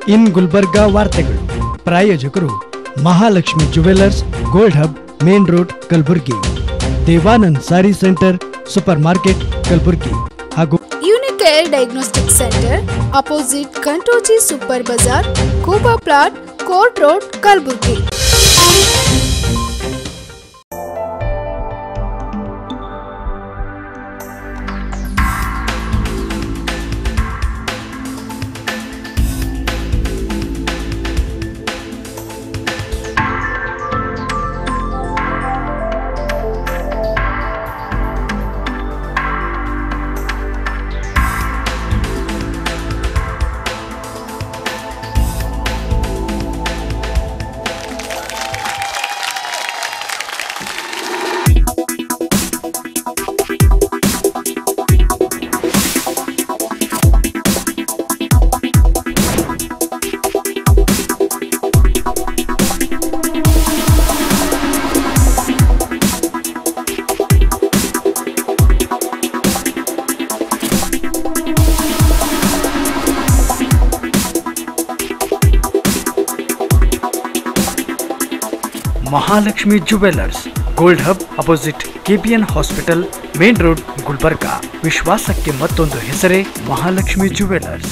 ಇನ್ ಗುಲ್ಬರ್ಗಾ ವಾರ್ತೆಗಳು ಪ್ರಾಯೋಜಕರು Mahalakshmi jewellers gold hub main road Kalaburagi Devanand sari centre supermarket Kalaburagi ಹಾಗೂ ಯೂನಿಕೇರ್ ಡಯಾಗ್ನೋಸ್ಟಿಕ್ ಸೆಂಟರ್ ಅಪೋಸಿಟ್ ಕಂಟೋಜಿ ಸೂಪರ್ ಬಜಾರ್ ಕೂಬಾ plot court road Kalaburagi Mahalakshmi jewellers gold hub opposite KPN hospital main road Gulbarga ವಿಶ್ವಾಸಕ್ಕೆ ಮತ್ತೊಂದು ಹೆಸರೇ Mahalakshmi jewellers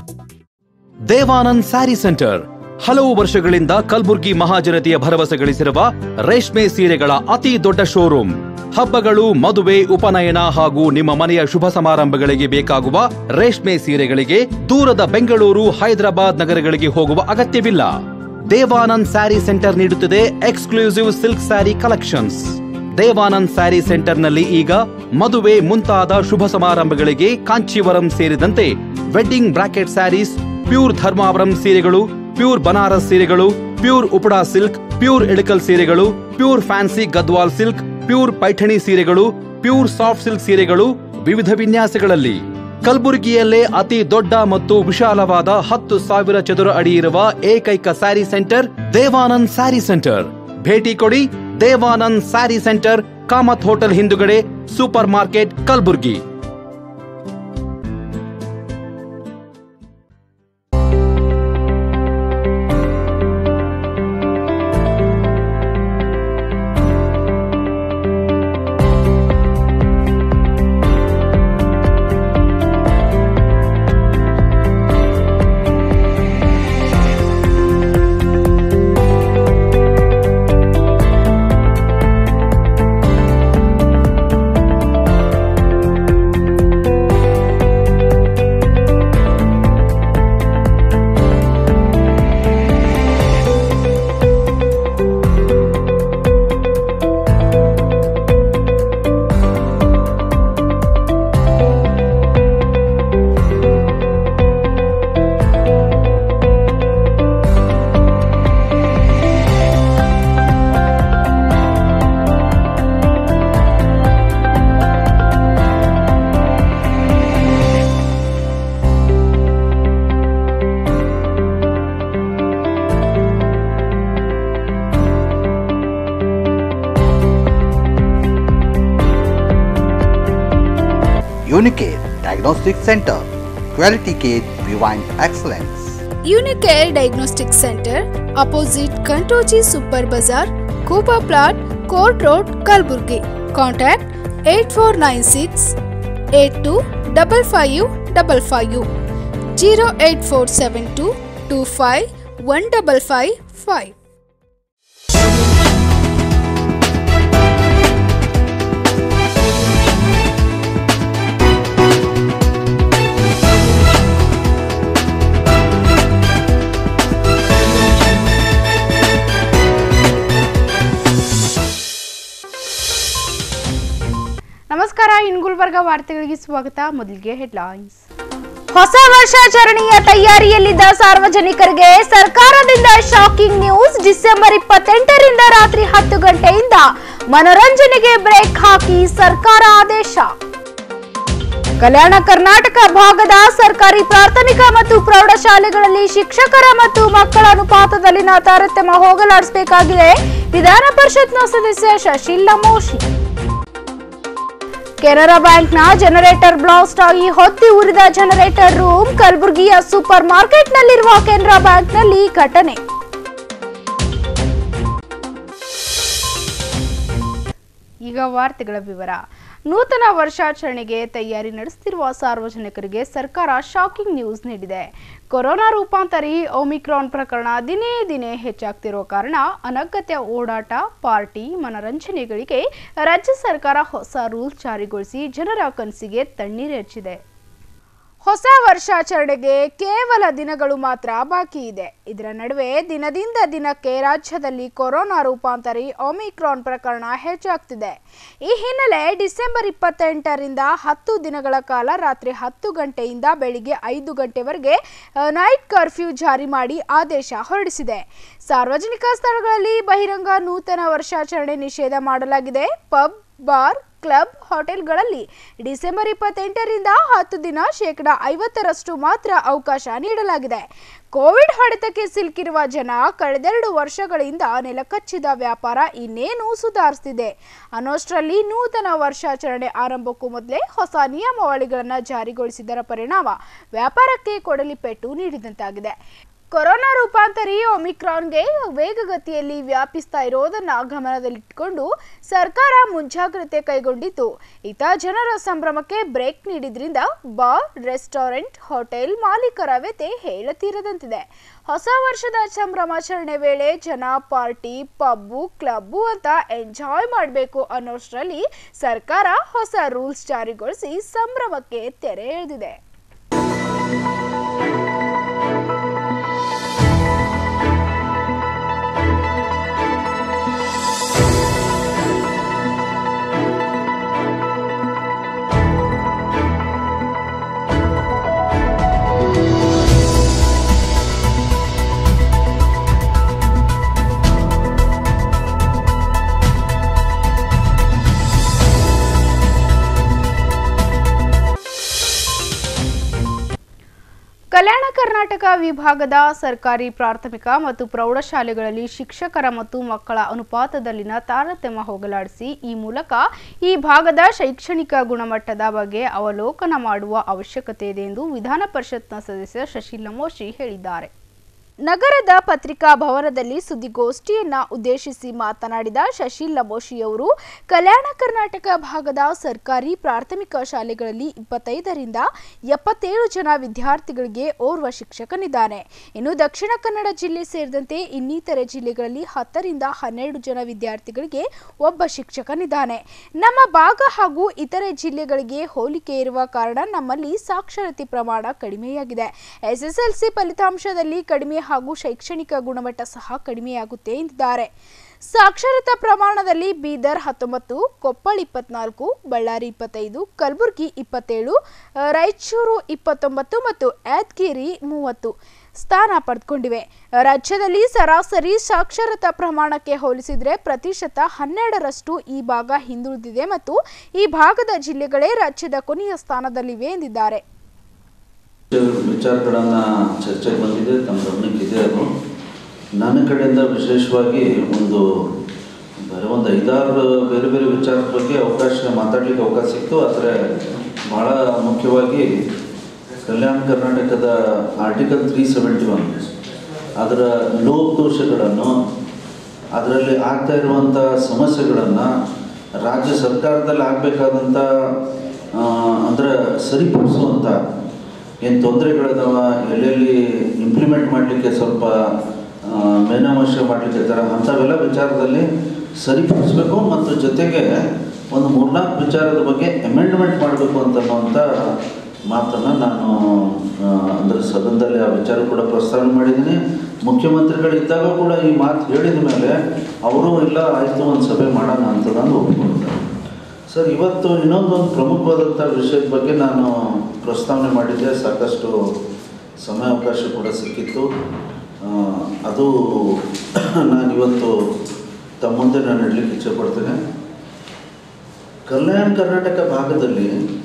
Devanand sari centre ಹಲವು ವರ್ಷಗಳಿಂದ ಕಲ್ಬುರ್ಗಿ ಮಹಾಜನತೆಯ ಭರವಸೆ ಗಳಿಸಿರುವ ರೇಷ್ಮೆ ಸೀರೆಗಳ ಅತಿ ದೊಡ್ಡ ಶೋರೂಮ್ ಹಬ್ಬಗಳು ಮದುವೆ ಉಪನಯನ ಹಾಗೂ ನಿಮ್ಮ ಮನೆಯ ಶುಭ ಸಮಾರಂಭಗಳಿಗೆ ಬೇಕಾಗುವ ರೇಷ್ಮೆ ಸೀರೆಗಳಿಗೆ ದೂರದ ಬೆಂಗಳೂರು ಹೈದರಾಬಾದ್ ನಗರಗಳಿಗೆ ಹೋಗುವ ಅಗತ್ಯವಿಲ್ಲ ದೇವಾನಂದ್ ಸ್ಯಾರಿ ಸೆಂಟರ್ ನೀಡುತ್ತಿದೆ exclusive silk sari collections Devanand sari ಸೆಂಟರ್ನಲ್ಲಿ ಈಗ ಮದುವೆ ಮುಂತಾದ ಶುಭ ಸಮಾರಂಭಗಳಿಗೆ ಕಾಂಚೀವರಂ ಸೇರಿದಂತೆ wedding brocade saris pure Dharmavaram ಸೀರೆಗಳು ಪ್ಯೂರ್ ಬನಾರಸ್ ಸೀರೆಗಳು pure Uppada silk pure Ilkal ಸೀರೆಗಳು pure fancy Gadwal silk pure Paithani ಸೀರೆಗಳು ಪ್ಯೂರ್ ಸಾಫ್ಟ್ ಸಿಲ್ಕ್ ಸೀರೆಗಳು ವಿವಿಧ ವಿನ್ಯಾಸಗಳಲ್ಲಿ ಕಲಬುರಗಿಯಲ್ಲೇ ಅತಿ ದೊಡ್ಡ ಮತ್ತು ವಿಶಾಲವಾದ ಹತ್ತು ಸಾವಿರ ಚದುರ ಅಡಿ ಇರುವ ಏಕೈಕ ಸ್ಯಾರಿ ಸೆಂಟರ್ ದೇವಾನಂದ್ ಸ್ಯಾರಿ ಸೆಂಟರ್ ಭೇಟಿ ಕೊಡಿ ದೇವಾನಂದ್ ಸ್ಯಾರಿ ಸೆಂಟರ್ ಕಾಮತ್ ಹೋಟೆಲ್ ಹಿಂದುಗಡೆ supermarket Kalaburagi Unicare Diagnostic Center. Quality care behind excellence. Unicare diagnostic centre opposite ಕಂಟೋಜಿ ಸೂಪರ್ ಬಜಾರ್ ಕೂಬಾ plot court road Kalaburagi contact eight four nine six eight two double five double five zero eight four seven two two five one double five five ನಮಸ್ಕಾರ in Gulbarga ವಾರ್ತೆಗಳಿಗೆ ಸ್ವಾಗತ ಮೊದಲಿಗೆ headlines ಹೊಸ ವರ್ಷಾಚರಣೆಯ ತಯಾರಿಯಲ್ಲಿದ್ದ ಸಾರ್ವಜನಿಕರಿಗೆ ಸರ್ಕಾರದಿಂದ shocking news December ಇಪ್ಪತ್ತೆಂಟರಿಂದ ರಾತ್ರಿ ಹತ್ತು ಗಂಟೆಯಿಂದ ಮನೋರಂಜನೆಗೆ ಬ್ರೇಕ್ ಹಾಕಿ ಸರ್ಕಾರ ಆದೇಶ ಕಲ್ಯಾಣ ಕರ್ನಾಟಕ ಭಾಗದ ಸರ್ಕಾರಿ ಪ್ರಾಥಮಿಕ ಮತ್ತು ಪ್ರೌಢಶಾಲೆಗಳಲ್ಲಿ ಶಿಕ್ಷಕರ ಮತ್ತು ಮಕ್ಕಳ ಅನುಪಾತದಲ್ಲಿನ ತಾರತಮ್ಯ ಹೋಗಲಾಡಿಸಬೇಕಾಗಿದೆ ವಿಧಾನ ಪರಿಷತ್ನ ಸದಸ್ಯ ಶಶಿಲ್ ನಮೋಶಿ ಕೆನರಾ ಬ್ಯಾಂಕ್ನ ಜನರೇಟರ್ ಬ್ಲಾಸ್ಟ್ ಆಗಿ ಹೊತ್ತಿ ಉರಿದ ಜನರೇಟರ್ ರೂಮ್ ಕಲಬುರಗಿಯ ಸೂಪರ್ ಮಾರ್ಕೆಟ್ನಲ್ಲಿರುವ ಕೆನರಾ ಬ್ಯಾಂಕ್ನಲ್ಲಿ ಘಟನೆ ಈಗ ವಾರ್ತೆಗಳ ವಿವರ ನೂತನ ವರ್ಷಾಚರಣೆಗೆ ತಯಾರಿ ನಡೆಸುತ್ತಿರುವ ಸಾರ್ವಜನಿಕರಿಗೆ ಸರ್ಕಾರ ಶಾಕಿಂಗ್ ನ್ಯೂಸ್ ನೀಡಿದೆ ಕೊರೋನಾ ರೂಪಾಂತರಿ ಒಮಿಕ್ರಾನ್ ಪ್ರಕರಣ ದಿನೇ ದಿನೇ ಹೆಚ್ಚಾಗ್ತಿರೋ ಕಾರಣ ಅನಗತ್ಯ ಓಡಾಟ ಪಾರ್ಟಿ ಮನರಂಜನೆಗಳಿಗೆ ರಾಜ್ಯ ಸರ್ಕಾರ ಹೊಸ ರೂಲ್ಸ್ ಜಾರಿಗೊಳಿಸಿ ಜನರ ಕನಸಿಗೆ ತಣ್ಣೀರೆಚ್ಚಿದೆ ಹೊಸ ವರ್ಷಾಚರಣೆಗೆ ಕೇವಲ ದಿನಗಳು ಮಾತ್ರ ಬಾಕಿ ಇದೆ ಇದರ ನಡುವೆ ದಿನದಿಂದ ದಿನಕ್ಕೆ ರಾಜ್ಯದಲ್ಲಿ ಕೊರೋನಾ ರೂಪಾಂತರಿ ಒಮಿಕ್ರಾನ್ ಪ್ರಕರಣ ಹೆಚ್ಚಾಗ್ತಿದೆ ಈ ಹಿನ್ನೆಲೆ ಡಿಸೆಂಬರ್ ಇಪ್ಪತ್ತೆಂಟರಿಂದ ಹತ್ತು ದಿನಗಳ ಕಾಲ ರಾತ್ರಿ ಹತ್ತು ಗಂಟೆಯಿಂದ ಬೆಳಿಗ್ಗೆ ಐದು ಗಂಟೆವರೆಗೆ ಅ, ನೈಟ್ ಕರ್ಫ್ಯೂ ಜಾರಿ ಮಾಡಿ ಆದೇಶ ಹೊರಡಿಸಿದೆ ಸಾರ್ವಜನಿಕ ಸ್ಥಳಗಳಲ್ಲಿ ಬಹಿರಂಗ ನೂತನ ವರ್ಷಾಚರಣೆ ನಿಷೇಧ ಮಾಡಲಾಗಿದೆ ಪಬ್ ಬಾರ್ ಕ್ಲಬ್ ಹೋಟೆಲ್ಗಳಲ್ಲಿ ಡಿಸೆಂಬರ್ ಇಪ್ಪತ್ತೆಂಟರಿಂದ ಹತ್ತು ದಿನ ಶೇಕಡ ಐವತ್ತರಷ್ಟು ಮಾತ್ರ ಅವಕಾಶ ನೀಡಲಾಗಿದೆ ಕೋವಿಡ್ ಹೊಡೆತಕ್ಕೆ ಸಿಲುಕಿರುವ ಜನ ಕಳೆದೆರಡು ವರ್ಷಗಳಿಂದ ನೆಲಕಚ್ಚಿದ ವ್ಯಾಪಾರ ಇನ್ನೇನು ಸುಧಾರಿಸ್ತಿದೆ ಅನ್ನೋಷ್ಟರಲ್ಲಿ ನೂತನ ವರ್ಷಾಚರಣೆ ಆರಂಭಕ್ಕೂ ಮೊದಲೇ ಹೊಸ ನಿಯಮಾವಳಿಗಳನ್ನು ಜಾರಿಗೊಳಿಸಿದರ ಪರಿಣಾಮ ವ್ಯಾಪಾರಕ್ಕೆ ಕೊಡಲಿ ಪೆಟ್ಟು ನೀಡಿದಂತಾಗಿದೆ ಕೊರೋನಾ ರೂಪಾಂತರಿ ಒಮಿಕ್ರಾನ್ಗೆ ವೇಗಗತಿಯಲ್ಲಿ ವ್ಯಾಪಿಸ್ತಾ ಇರೋದನ್ನ ಗಮನದಲ್ಲಿಟ್ಟುಕೊಂಡು ಸರ್ಕಾರ ಮುಂಜಾಗ್ರತೆ ಕೈಗೊಂಡಿದ್ದು ಇತ ಜನರ ಸಂಭ್ರಮಕ್ಕೆ ಬ್ರೇಕ್ ನೀಡಿದ್ರಿಂದ ಬಾರ್ ರೆಸ್ಟೋರೆಂಟ್ ಹೋಟೆಲ್ ಮಾಲೀಕರ ವ್ಯತೆ ಹೇಳತೀರದಂತಿದೆ ಹೊಸ ವರ್ಷದ ಸಂಭ್ರಮಾಚರಣೆ ವೇಳೆ ಜನ ಪಾರ್ಟಿ ಪಬ್ಬು ಕ್ಲಬ್ಬು ಅಂತ ಎಂಜಾಯ್ ಮಾಡಬೇಕು ಅನ್ನೋಷ್ಟರಲ್ಲಿ ಸರ್ಕಾರ ಹೊಸ ರೂಲ್ಸ್ ಜಾರಿಗೊಳಿಸಿ ಸಂಭ್ರಮಕ್ಕೆ ತೆರೆ ಎಳೆದಿದೆ ಕಲ್ಯಾಣ ಕರ್ನಾಟಕ ವಿಭಾಗದ ಸರ್ಕಾರಿ ಪ್ರಾಥಮಿಕ ಮತ್ತು ಪ್ರೌಢಶಾಲೆಗಳಲ್ಲಿ ಶಿಕ್ಷಕರ ಮತ್ತು ಮಕ್ಕಳ ಅನುಪಾತದಲ್ಲಿನ ತಾರತಮ್ಯ ಹೋಗಲಾಡಿಸಿ ಈ ಮೂಲಕ ಈ ಭಾಗದ ಶೈಕ್ಷಣಿಕ ಗುಣಮಟ್ಟದ ಬಗ್ಗೆ ಅವಲೋಕನ ಮಾಡುವ ಅವಶ್ಯಕತೆ ಇದೆ ಎಂದು ವಿಧಾನ ಪರಿಷತ್ನ ಸದಸ್ಯ ಶಶಿ ಲಮೋಶಿ ಹೇಳಿದ್ದಾರೆ ನಗರದ ಪತ್ರಿಕಾ ಭವನದಲ್ಲಿ ಸುದ್ದಿಗೋಷ್ಠಿಯನ್ನ ಉದ್ದೇಶಿಸಿ ಮಾತನಾಡಿದ ಶಶಿ ಲಬೋಶಿಯವರು ಕಲ್ಯಾಣ ಕರ್ನಾಟಕ ಭಾಗದ ಸರ್ಕಾರಿ ಪ್ರಾಥಮಿಕ ಶಾಲೆಗಳಲ್ಲಿ ಇಪ್ಪತ್ತೈದರಿಂದ ಎಪ್ಪತ್ತೇಳು ಜನ ವಿದ್ಯಾರ್ಥಿಗಳಿಗೆ ಓರ್ವ ಶಿಕ್ಷಕನಿದ್ದಾನೆ ಇನ್ನು ದಕ್ಷಿಣ ಕನ್ನಡ ಜಿಲ್ಲೆ ಸೇರಿದಂತೆ ಇನ್ನಿತರೆ ಜಿಲ್ಲೆಗಳಲ್ಲಿ ಹತ್ತರಿಂದ ಹನ್ನೆರಡು ಜನ ವಿದ್ಯಾರ್ಥಿಗಳಿಗೆ ಒಬ್ಬ ಶಿಕ್ಷಕನಿದ್ದಾನೆ ನಮ್ಮ ಭಾಗ ಹಾಗೂ ಇತರೆ ಜಿಲ್ಲೆಗಳಿಗೆ ಹೋಲಿಕೆ ಇರುವ ಕಾರಣ ನಮ್ಮಲ್ಲಿ ಸಾಕ್ಷರತೆ ಪ್ರಮಾಣ ಕಡಿಮೆಯಾಗಿದೆ ಎಸ್ಎಸ್ಎಲ್ಸಿ ಫಲಿತಾಂಶದಲ್ಲಿ ಕಡಿಮೆ ಹಾಗೂ ಶೈಕ್ಷಣಿಕ ಗುಣಮಟ್ಟ ಸಹ ಕಡಿಮೆಯಾಗುತ್ತೆ ಎಂದಿದ್ದಾರೆ ಸಾಕ್ಷರತಾ ಪ್ರಮಾಣದಲ್ಲಿ ಬೀದರ್ ಹತ್ತೊಂಬತ್ತು ಕೊಪ್ಪಳ ಇಪ್ಪತ್ನಾಲ್ಕು ಬಳ್ಳಾರಿ ಇಪ್ಪತ್ತೈದು ಕಲಬುರಗಿ ಇಪ್ಪತ್ತೇಳು ಆ, ರಾಯಚೂರು ಇಪ್ಪತ್ತೊಂಬತ್ತು ಮತ್ತು ಯಾದಗಿರಿ ಮೂವತ್ತು ಸ್ಥಾನ ಪಡೆದುಕೊಂಡಿವೆ ರಾಜ್ಯದಲ್ಲಿ ಸರಾಸರಿ ಸಾಕ್ಷರತಾ ಪ್ರಮಾಣಕ್ಕೆ ಹೋಲಿಸಿದರೆ ಪ್ರತಿಶತ ಹನ್ನೆರಡರಷ್ಟು ಈ ಭಾಗ ಹಿಂದುಳಿದಿದೆ ಮತ್ತು ಈ ಭಾಗದ ಜಿಲ್ಲೆಗಳೇ ರಾಜ್ಯದ ಕೊನೆಯ ಸ್ಥಾನದಲ್ಲಿವೆ ಎಂದಿದ್ದಾರೆ ವಿಚಾರಗಳನ್ನು ಚರ್ಚೆಗೆ ಬಂದಿದೆ ತಮ್ಮ ಗಮನಕ್ಕೆ ಇದೆ ಅದು ನನ್ನ ಕಡೆಯಿಂದ ವಿಶೇಷವಾಗಿ ಒಂದು ಬರೀ ಒಂದು ಐದಾರು ಬೇರೆ ಬೇರೆ ವಿಚಾರದ ಬಗ್ಗೆ ಅವಕಾಶ ಮಾತಾಡಲಿಕ್ಕೆ ಅವಕಾಶ ಸಿಕ್ತು ಆದರೆ ಭಾಳ ಮುಖ್ಯವಾಗಿ ಕಲ್ಯಾಣ ಕರ್ನಾಟಕದ ಆರ್ಟಿಕಲ್ ತ್ರೀ ಸೆವೆಂಟಿ ಒನ್ ಅದರ ಲೋಪದೋಷಗಳನ್ನು ಅದರಲ್ಲಿ ಆಗ್ತಾ ಇರುವಂಥ ಸಮಸ್ಯೆಗಳನ್ನು ರಾಜ್ಯ ಸರ್ಕಾರದಲ್ಲಿ ಆಗಬೇಕಾದಂಥ ಅಂದರೆ ಸರಿಪಡಿಸುವಂಥ ಏನು ತೊಂದರೆಗಳಿದಾವ ಎಲ್ಲೆಲ್ಲಿ ಇಂಪ್ಲಿಮೆಂಟ್ ಮಾಡಲಿಕ್ಕೆ ಸ್ವಲ್ಪ ಆ, ಮೇನಾಮಶ ಮಾಡಲಿಕ್ಕೆ ಥರ ಅಂಥವೆಲ್ಲ ವಿಚಾರದಲ್ಲಿ ಸರಿಪಡಿಸ್ಬೇಕು ಮತ್ತು ಜೊತೆಗೆ ಒಂದು ಮೂರ್ನಾಲ್ಕು ವಿಚಾರದ ಬಗ್ಗೆ ಅಮೆಂಡ್ಮೆಂಟ್ ಮಾಡಬೇಕು ಅಂತನ್ನುವಂಥ ಮಾತನ್ನು ನಾನು ಆ, ಅಂದರೆ ಸದನದಲ್ಲಿ ಆ ವಿಚಾರ ಕೂಡ ಪ್ರಸ್ತಾವನೆ ಮಾಡಿದ್ದೀನಿ ಮುಖ್ಯಮಂತ್ರಿಗಳಿದ್ದಾಗ ಕೂಡ ಈ ಮಾತು ಹೇಳಿದ ಮೇಲೆ ಅವರು ಇಲ್ಲ ಆಯಿತು ಒಂದು ಸಭೆ ಮಾಡೋಣ ಅಂತ ನಾನು ಒಪ್ಕೊಂಡಿದ್ದಾರೆ ಸರ್ ಇವತ್ತು ಇನ್ನೊಂದೊಂದು ಪ್ರಮುಖವಾದಂಥ ವಿಷಯದ ಬಗ್ಗೆ ನಾನು ಪ್ರಸ್ತಾವನೆ ಮಾಡಿದ್ದೆ ಸಾಕಷ್ಟು ಸಮಯಾವಕಾಶ ಕೂಡ ಸಿಕ್ಕಿತ್ತು ಆ, ಅದು ನಾನು ಇವತ್ತು ತಮ್ಮ ಮುಂದೆ ನಾನು ಇಡಲಿಕ್ಕೆ ಇಚ್ಛೆಪಡ್ತೇನೆ ಕಲ್ಯಾಣ ಕರ್ನಾಟಕ ಭಾಗದಲ್ಲಿ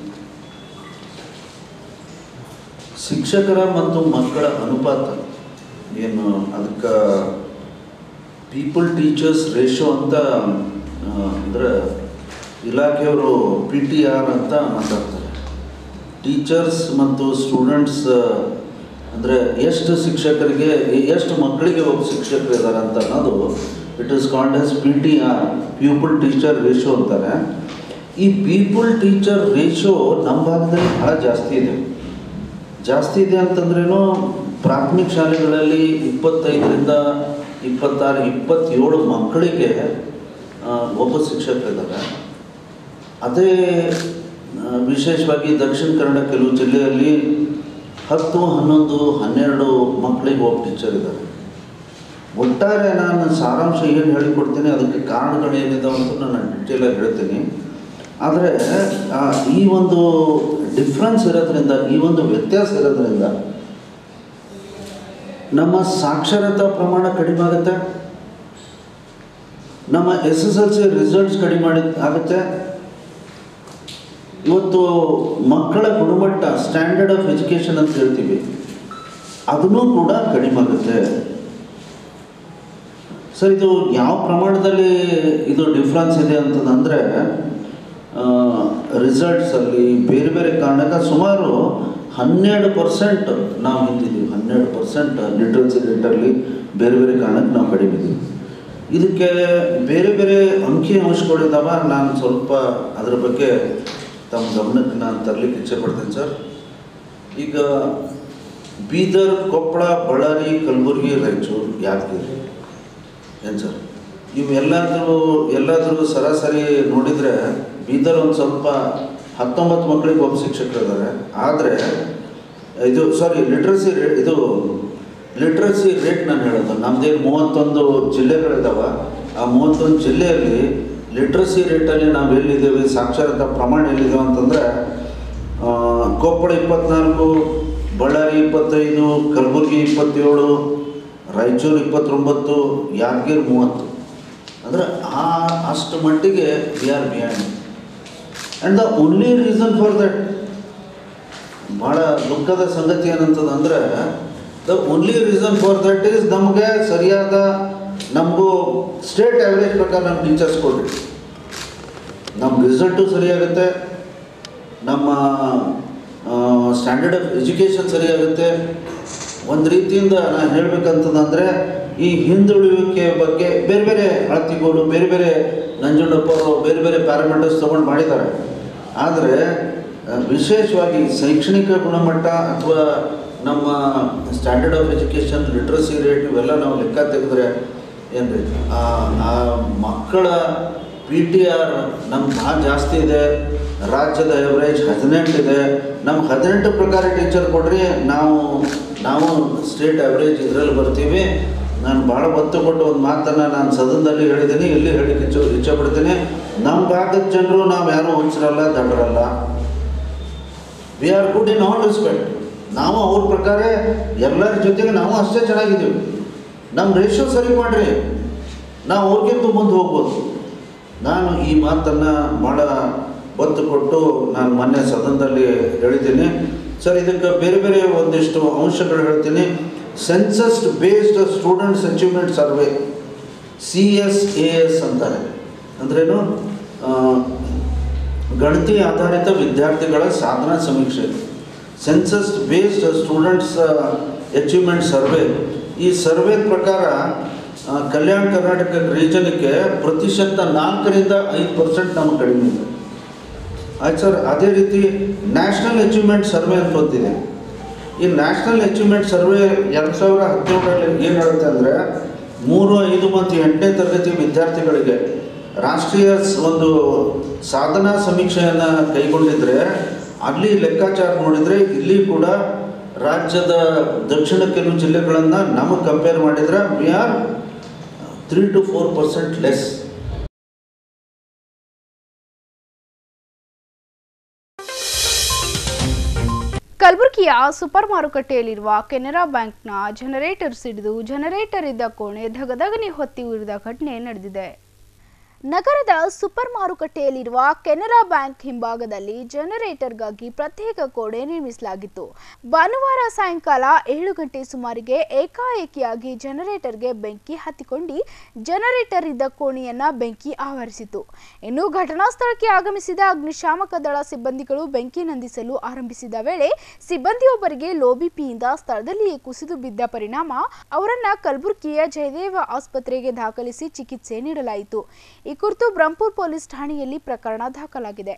ಶಿಕ್ಷಕರ ಮತ್ತು ಮಕ್ಕಳ ಅನುಪಾತ ಏನು ಅದಕ್ಕೆ ಪೀಪಲ್ ಟೀಚರ್ಸ್ ರೇಷೋ ಅಂತ ಅಂದರೆ ಇಲಾಖೆಯವರು ಪಿ ಟಿ ಆರ್ ಅಂತ ಮಾತಾಡ್ತಾರೆ ಟೀಚರ್ಸ್ ಮತ್ತು ಸ್ಟೂಡೆಂಟ್ಸ್ ಅಂದರೆ ಎಷ್ಟು ಶಿಕ್ಷಕರಿಗೆ ಎಷ್ಟು ಮಕ್ಕಳಿಗೆ ಒಬ್ಬ ಶಿಕ್ಷಕರು ಇದ್ದಾರೆ ಅಂತ ಅನ್ನೋದು it is called as P T R people teacher ratio ಅಂತಾರೆ ಈ ಪೀಪಲ್ ಟೀಚರ್ ರೇಷೋ ನಮ್ಮ ಭಾಗದಲ್ಲಿ ಭಾಳ ಜಾಸ್ತಿ ಇದೆ ಜಾಸ್ತಿ ಇದೆ ಅಂತಂದ್ರೇನು ಪ್ರಾಥಮಿಕ ಶಾಲೆಗಳಲ್ಲಿ ಇಪ್ಪತ್ತೈದರಿಂದ ಇಪ್ಪತ್ತಾರು ಇಪ್ಪತ್ತೇಳು ಮಕ್ಕಳಿಗೆ ಆ, ಒಬ್ಬ ಶಿಕ್ಷಕರಿದ್ದಾರೆ ಅದೇ ಆ, ವಿಶೇಷವಾಗಿ ದಕ್ಷಿಣ ಕನ್ನಡ ಕೆಲವು ಜಿಲ್ಲೆಯಲ್ಲಿ ಹತ್ತು ಹನ್ನೊಂದು ಹನ್ನೆರಡು ಮಕ್ಕಳಿಗೆ ಒಬ್ಬ ಟೀಚರ್ ಇದ್ದಾರೆ ಒಟ್ಟಾರೆ ನಾನು ಸಾರಾಂಶ ಏನು ಹೇಳಿಕೊಡ್ತೀನಿ ಅದಕ್ಕೆ ಕಾರಣಗಳು ಏನಿದಾವೆ ಅಂತ ನಾನು ಡಿಟೇಲಾಗಿ ಹೇಳ್ತೀನಿ ಆದರೆ ಆ, ಈ ಒಂದು ಡಿಫ್ರೆನ್ಸ್ ಇರೋದ್ರಿಂದ ಈ ಒಂದು ವ್ಯತ್ಯಾಸ ಇರೋದ್ರಿಂದ ನಮ್ಮ ಸಾಕ್ಷರತಾ ಪ್ರಮಾಣ ಕಡಿಮೆ ಆಗುತ್ತೆ ನಮ್ಮ S S L C results ಕಡಿಮೆ ಮಾಡಿ ಆಗುತ್ತೆ ಇವತ್ತು ಮಕ್ಕಳ ಗುಣಮಟ್ಟ ಸ್ಟ್ಯಾಂಡರ್ಡ್ ಆಫ್ ಎಜುಕೇಷನ್ ಅಂತ ಹೇಳ್ತೀವಿ ಅದನ್ನೂ ಕೂಡ ಕಡಿಮೆ ಆಗುತ್ತೆ ಸರ್ ಇದು ಯಾವ ಪ್ರಮಾಣದಲ್ಲಿ ಇದು ಡಿಫ್ರೆನ್ಸ್ ಇದೆ ಅಂತಂದರೆ ರಿಸಲ್ಟ್ಸಲ್ಲಿ ಬೇರೆ ಬೇರೆ ಕಾರಣಕ್ಕೆ ಸುಮಾರು ಹನ್ನೆರಡು ಪರ್ಸೆಂಟ್ ನಾವು ಹಿಂದಿದ್ದೀವಿ ಹನ್ನೆರಡು ಪರ್ಸೆಂಟ್ ಲಿಟ್ರಸಿ ರೇಟಲ್ಲಿ ಬೇರೆ ಬೇರೆ ಕಾರಣಕ್ಕೆ ನಾವು ಕಡಿಮೆ ಇದ್ದೀವಿ ಇದಕ್ಕೆ ಬೇರೆ ಬೇರೆ ಅಂಕಿ ಅಂಶಗಳಿದ್ದಾವೆ ನಾನು ಸ್ವಲ್ಪ ಅದ್ರ ಬಗ್ಗೆ ತಮ್ಮ ಗಮನಕ್ಕೆ ನಾನು ತರಲಿಕ್ಕೆ ಇಚ್ಛೆ ಪಡ್ತೇನೆ ಸರ್ ಈಗ ಬೀದರ್ ಕೊಪ್ಪಳ ಬಳ್ಳಾರಿ ಕಲಬುರಗಿ ರಾಯಚೂರು ಯಾದಗಿರಿ ಏನು ಸರ್ ಇವೆಲ್ಲಾದರೂ ಎಲ್ಲಾದರೂ ಸರಾಸರಿ ನೋಡಿದರೆ ಬೀದರ್ ಒಂದು ಸ್ವಲ್ಪ ಹತ್ತೊಂಬತ್ತು ಮಕ್ಕಳಿಗೆ ಒಬ್ಬ ಶಿಕ್ಷಕರು ಇದ್ದಾರೆ ಆದರೆ ಇದು ಸಾರಿ ಲಿಟ್ರಸಿ ರೇಟ್ ಇದು ಲಿಟ್ರಸಿ ರೇಟ್ ನಾನು ಹೇಳೋದು ನಮ್ಮದೇನು ಮೂವತ್ತೊಂದು ಜಿಲ್ಲೆಗಳಿದ್ದಾವೆ ಆ ಮೂವತ್ತೊಂದು ಜಿಲ್ಲೆಯಲ್ಲಿ ಲಿಟ್ರಸಿ ರೇಟಲ್ಲಿ ನಾವು ಎಲ್ಲಿದ್ದೇವೆ ಸಾಕ್ಷರತಾ ಪ್ರಮಾಣ ಎಲ್ಲಿದ್ದೇವೆ ಅಂತಂದರೆ ಆ, ಕೊಪ್ಪಳ ಇಪ್ಪತ್ನಾಲ್ಕು ಬಳ್ಳಾರಿ ಇಪ್ಪತ್ತೈದು ಕಲಬುರಗಿ ಇಪ್ಪತ್ತೇಳು ರಾಯಚೂರು ಇಪ್ಪತ್ತೊಂಬತ್ತು ಯಾದಗಿರಿ ಮೂವತ್ತು ಅಂದರೆ ಆ ಅಷ್ಟು ಮಟ್ಟಿಗೆ we are beyond and the only reason for that ಭಾಳ ದುಃಖದ ಸಂಗತಿ ಏನಂತದಂದರೆ the only reason for that is ನಮಗೆ ಸರಿಯಾದ ನಮಗೂ ಸ್ಟೇಟ್ ಆ್ಯಾವ್ರೇಜ್ ಪ್ರಕಾರ ನಮ್ಮ ಟೀಚರ್ಸ್ ಕೊಡ್ರಿ ನಮ್ಮ ರಿಸಲ್ಟು ಸರಿಯಾಗುತ್ತೆ ನಮ್ಮ ಸ್ಟ್ಯಾಂಡರ್ಡ್ ಆಫ್ ಎಜುಕೇಷನ್ ಸರಿಯಾಗುತ್ತೆ ಒಂದು ರೀತಿಯಿಂದ ನಾನು ಹೇಳಬೇಕಂತಂದರೆ ಈ ಹಿಂದುಳಿಯುವಿಕೆ ಬಗ್ಗೆ ಬೇರೆ ಬೇರೆ ಅಳತಿಗೋಲು ಬೇರೆ ಬೇರೆ ನಂಜುಂಡಪ್ಪ ಅವರು ಬೇರೆ ಬೇರೆ ಪ್ಯಾರಾಮೀಟರ್ಸ್ ತೊಗೊಂಡು ಮಾಡಿದ್ದಾರೆ ಆದರೆ ಆ, ವಿಶೇಷವಾಗಿ ಶೈಕ್ಷಣಿಕ ಗುಣಮಟ್ಟ ಅಥವಾ ನಮ್ಮ standard of education literacy rate ಇವೆಲ್ಲ ನಾವು ಲೆಕ್ಕ ತೆಗೆದ್ರೆ ಏನು ರೀ ಆ ಆ ಮಕ್ಕಳ ಪಿ ಟಿ ಆರ್ ನಮ್ಗೆ ಭಾಳ ಜಾಸ್ತಿ ಇದೆ ರಾಜ್ಯದ ಎವರೇಜ್ ಹದಿನೆಂಟು ಇದೆ ನಮ್ಗೆ ಹದಿನೆಂಟು ಪ್ರಕಾರ ಟೀಚರ್ ಕೊಡ್ರಿ ನಾವು ನಾವು ಸ್ಟೇಟ್ ಆವ್ರೇಜ್ ಇದರಲ್ಲಿ ಬರ್ತೀವಿ ನಾನು ಭಾಳ ಒತ್ತು ಕೊಟ್ಟು ಒಂದು ಮಾತನ್ನು ನಾನು ಸದನದಲ್ಲಿ ಹೇಳಿದ್ದೀನಿ ಇಲ್ಲಿ ಹೇಳಿಕ್ಕೆ ಇಚ್ಛೆ ಇಚ್ಛೆ ಪಡ್ತೀನಿ ನಮ್ಮ ಭಾಗದ ಜನರು ನಾವು ಯಾರೂ ಹುಚ್ಚರಲ್ಲ ದಡ್ಡರಲ್ಲ we are good in all respect ನಾವು ಅವ್ರ ಪ್ರಕಾರ ಎಲ್ಲರ ಜೊತೆಗೆ ನಾವು ಅಷ್ಟೇ ಚೆನ್ನಾಗಿದ್ದೀವಿ ನಮ್ಮ ರೇಷೋ ಸರಿ ಮಾಡಿರಿ ನಾವು ಅವ್ರಿಗಿಂತ ಮುಂದೆ ಹೋಗ್ಬೋದು ನಾನು ಈ ಮಾತನ್ನು ಭಾಳ ಒತ್ತು ಕೊಟ್ಟು ನಾನು ಮೊನ್ನೆ ಸದನದಲ್ಲಿ ಹೇಳಿದ್ದೀನಿ ಸರ್ ಇದಕ್ಕೆ ಬೇರೆ ಬೇರೆ ಒಂದಿಷ್ಟು ಅಂಶಗಳು ಹೇಳ್ತೀನಿ census based students achievement survey C S A S ಅಂತಾರೆ ಅಂದ್ರೇನು ಆ, ಗಣತಿ ಆಧಾರಿತ ವಿದ್ಯಾರ್ಥಿಗಳ ಸಾಧನಾ ಸಮೀಕ್ಷೆ census based students achievement survey ಈ ಸರ್ವೆ ಪ್ರಕಾರ ಆ, ಕಲ್ಯಾಣ ಕರ್ನಾಟಕ ರೀಜನ್ಗೆ ಪ್ರತಿಶತ ನಾಲ್ಕರಿಂದ ಐದು ಪರ್ಸೆಂಟ್ ನಮ್ಗೆ ಕಡಿಮೆ ಇದೆ ಆಯ್ತು ಸರ್ ಅದೇ ರೀತಿ ನ್ಯಾಷನಲ್ ಅಚೀವ್ಮೆಂಟ್ ಸರ್ವೆ ಅಂತ ಬಂದಿದೆ ಈ ನ್ಯಾಷನಲ್ ಅಚೀವ್ಮೆಂಟ್ ಸರ್ವೆ ಎರಡು ಸಾವಿರ ಹದಿನೇಳರಲ್ಲಿ ಏನು ಹೇಳುತ್ತೆ ಅಂದರೆ ಮೂರು ಐದು ಮತ್ತು ಎಂಟನೇ ತರಗತಿ ವಿದ್ಯಾರ್ಥಿಗಳಿಗೆ ರಾಷ್ಟ್ರೀಯ ಸ್- ಒಂದು ಸಾಧನಾ ಸಮೀಕ್ಷೆಯನ್ನು ಕೈಗೊಂಡಿದ್ರೆ ಅಲ್ಲಿ ಲೆಕ್ಕಾಚಾರ ನೋಡಿದರೆ ಇಲ್ಲಿ ಕೂಡ ರಾಜ್ಯದ ದಕ್ಷಿಣ ಕೆಲವು ಜಿಲ್ಲೆಗಳನ್ನು ನಮಗೆ ಕಂಪೇರ್ ಮಾಡಿದರೆ we are three to four percent less ಕಲಬುರಗಿಯ ಸೂಪರ್ ಮಾರುಕಟ್ಟೆಯಲ್ಲಿರುವ ಕೆನರಾ ಬ್ಯಾಂಕ್ನ ಜನರೇಟರ್ ಸಿಡಿದು ಜನರೇಟರ್ ಇದ್ದ ಕೋಣೆ ಧಗಧಗನೆ ಹೊತ್ತಿ ಉರಿದ ಘಟನೆ ನಡೆದಿದೆ ನಗರದ ಸೂಪರ್ ಮಾರುಕಟ್ಟೆಯಲ್ಲಿರುವ ಕೆನರಾ ಬ್ಯಾಂಕ್ ಹಿಂಭಾಗದಲ್ಲಿ ಜನರೇಟರ್ಗಾಗಿ ಪ್ರತ್ಯೇಕ ಕೋಣೆ ನಿರ್ಮಿಸಲಾಗಿತ್ತು ಭಾನುವಾರ ಸಾಯಂಕಾಲ ಏಳು ಗಂಟೆ ಸುಮಾರಿಗೆ ಏಕಾಏಕಿಯಾಗಿ ಜನರೇಟರ್ಗೆ ಬೆಂಕಿ ಹತ್ತಿಕೊಂಡು ಜನರೇಟರ್ ಇದ್ದ ಕೋಣೆಯನ್ನ ಬೆಂಕಿ ಆವರಿಸಿತು ಇನ್ನು ಘಟನಾ ಸ್ಥಳಕ್ಕೆ ಆಗಮಿಸಿದ ಅಗ್ನಿಶಾಮಕ ದಳ ಸಿಬ್ಬಂದಿಗಳು ಬೆಂಕಿ ನಂದಿಸಲು ಆರಂಭಿಸಿದ ವೇಳೆ ಸಿಬ್ಬಂದಿಯೊಬ್ಬರಿಗೆ ಲೋಬಿಪಿಯಿಂದ ಸ್ಥಳದಲ್ಲಿಯೇ ಕುಸಿದು ಬಿದ್ದ ಪರಿಣಾಮ ಅವರನ್ನ ಕಲಬುರಗಿಯ ಜಯದೇವ ಆಸ್ಪತ್ರೆಗೆ ದಾಖಲಿಸಿ ಚಿಕಿತ್ಸೆ ನೀಡಲಾಯಿತು ಈ ಕುರಿತು ಬ್ರಹ್ಮಪುರ್ ಪೊಲೀಸ್ ಠಾಣೆಯಲ್ಲಿ ಪ್ರಕರಣ ದಾಖಲಾಗಿದೆ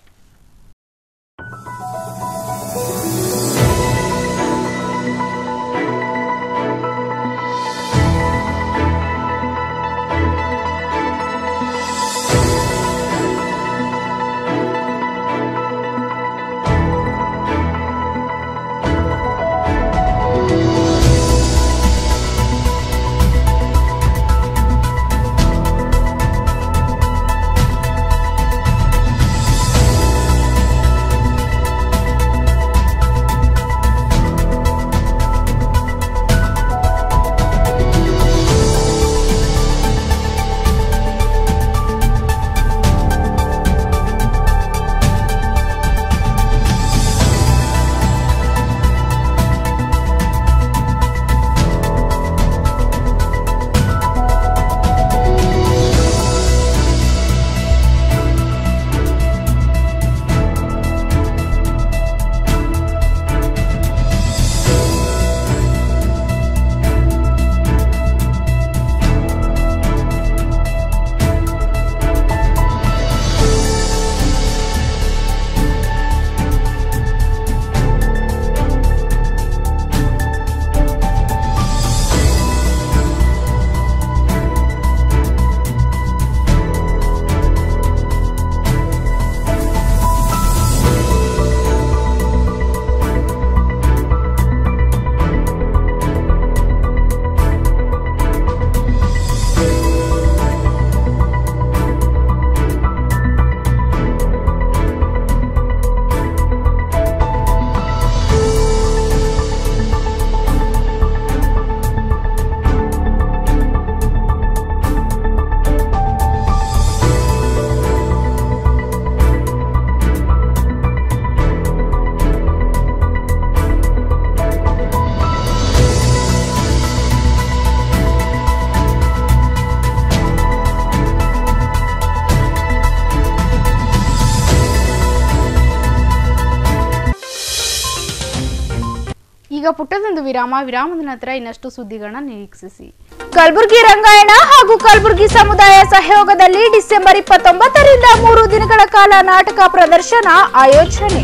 ಈಗ ಪುಟ್ಟದೊಂದು ವಿರಾಮ ವಿರಾಮದ ನಂತರ ಇನ್ನಷ್ಟು ಸುದ್ದಿಗಳನ್ನ ನಿರೀಕ್ಷಿಸಿ ಕಲಬುರಗಿ ರಂಗಾಯಣ ಹಾಗೂ ಕಲಬುರಗಿ ಸಮುದಾಯ ಸಹಯೋಗದಲ್ಲಿ ಡಿಸೆಂಬರ್ ಇಪ್ಪತ್ತೊಂಬತ್ತರಿಂದ ಮೂರು ದಿನಗಳ ಕಾಲ ನಾಟಕ ಪ್ರದರ್ಶನ ಆಯೋಜನೆ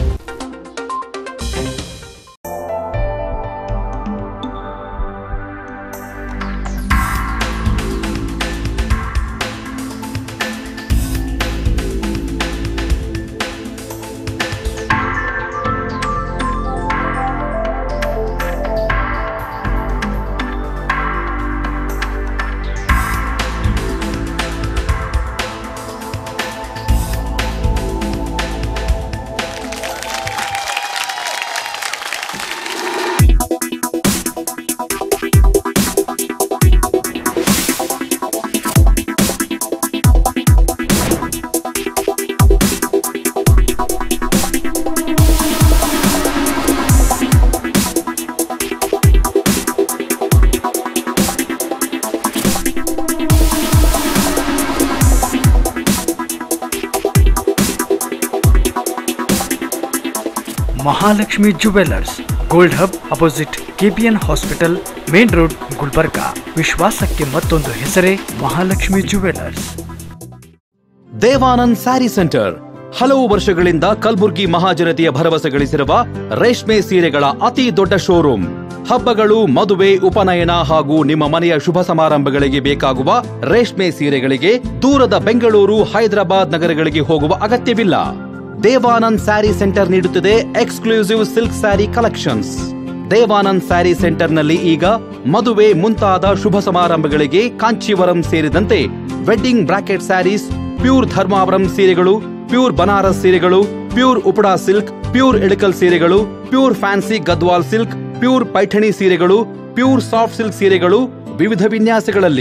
Mahalakshmi jewellers gold hub opposite KPN hospital main road Gulbarga ವಿಶ್ವಾಸಕ್ಕೆ ಮತ್ತೊಂದು ಹೆಸರೇ ಮಹಾಲಕ್ಷ್ಮಿ ಜುವೆಲ್ಲರ್ಸ್ ದೇವಾನಂದ್ ಸ್ಯಾರಿ ಸೆಂಟರ್ ಹಲವು ವರ್ಷಗಳಿಂದ ಕಲ್ಬುರ್ಗಿ ಮಹಾಜನತೆಯ ಭರವಸೆ ಗಳಿಸಿರುವ ರೇಷ್ಮೆ ಸೀರೆಗಳ ಅತಿ ದೊಡ್ಡ ಶೋರೂಮ್ ಹಬ್ಬಗಳು ಮದುವೆ ಉಪನಯನ ಹಾಗೂ ನಿಮ್ಮ ಮನೆಯ ಶುಭ ಸಮಾರಂಭಗಳಿಗೆ ಬೇಕಾಗುವ ರೇಷ್ಮೆ ಸೀರೆಗಳಿಗೆ ದೂರದ ಬೆಂಗಳೂರು ಹೈದರಾಬಾದ್ ನಗರಗಳಿಗೆ ಹೋಗುವ ಅಗತ್ಯವಿಲ್ಲ ದೇವಾನಂದ್ ಸ್ಯಾರಿ ಸೆಂಟರ್ ನೀಡುತ್ತಿದೆ exclusive silk sari collections Devanand sari ಸೆಂಟರ್ನಲ್ಲಿ ಈಗ ಮದುವೆ ಮುಂತಾದ ಶುಭ ಸಮಾರಂಭಗಳಿಗೆ ಕಾಂಚೀವರಂ ಸೇರಿದಂತೆ wedding brocade saris pure Dharmavaram ಸೀರೆಗಳು ಪ್ಯೂರ್ ಬನಾರಸ್ ಸೀರೆಗಳು pure Uppada silk pure Ilkal ಸೀರೆಗಳು pure fancy Gadwal silk pure Paithani ಸೀರೆಗಳು ಪ್ಯೂರ್ ಸಾಫ್ಟ್ ಸಿಲ್ಕ್ ಸೀರೆಗಳು ವಿವಿಧ ವಿನ್ಯಾಸಗಳಲ್ಲಿ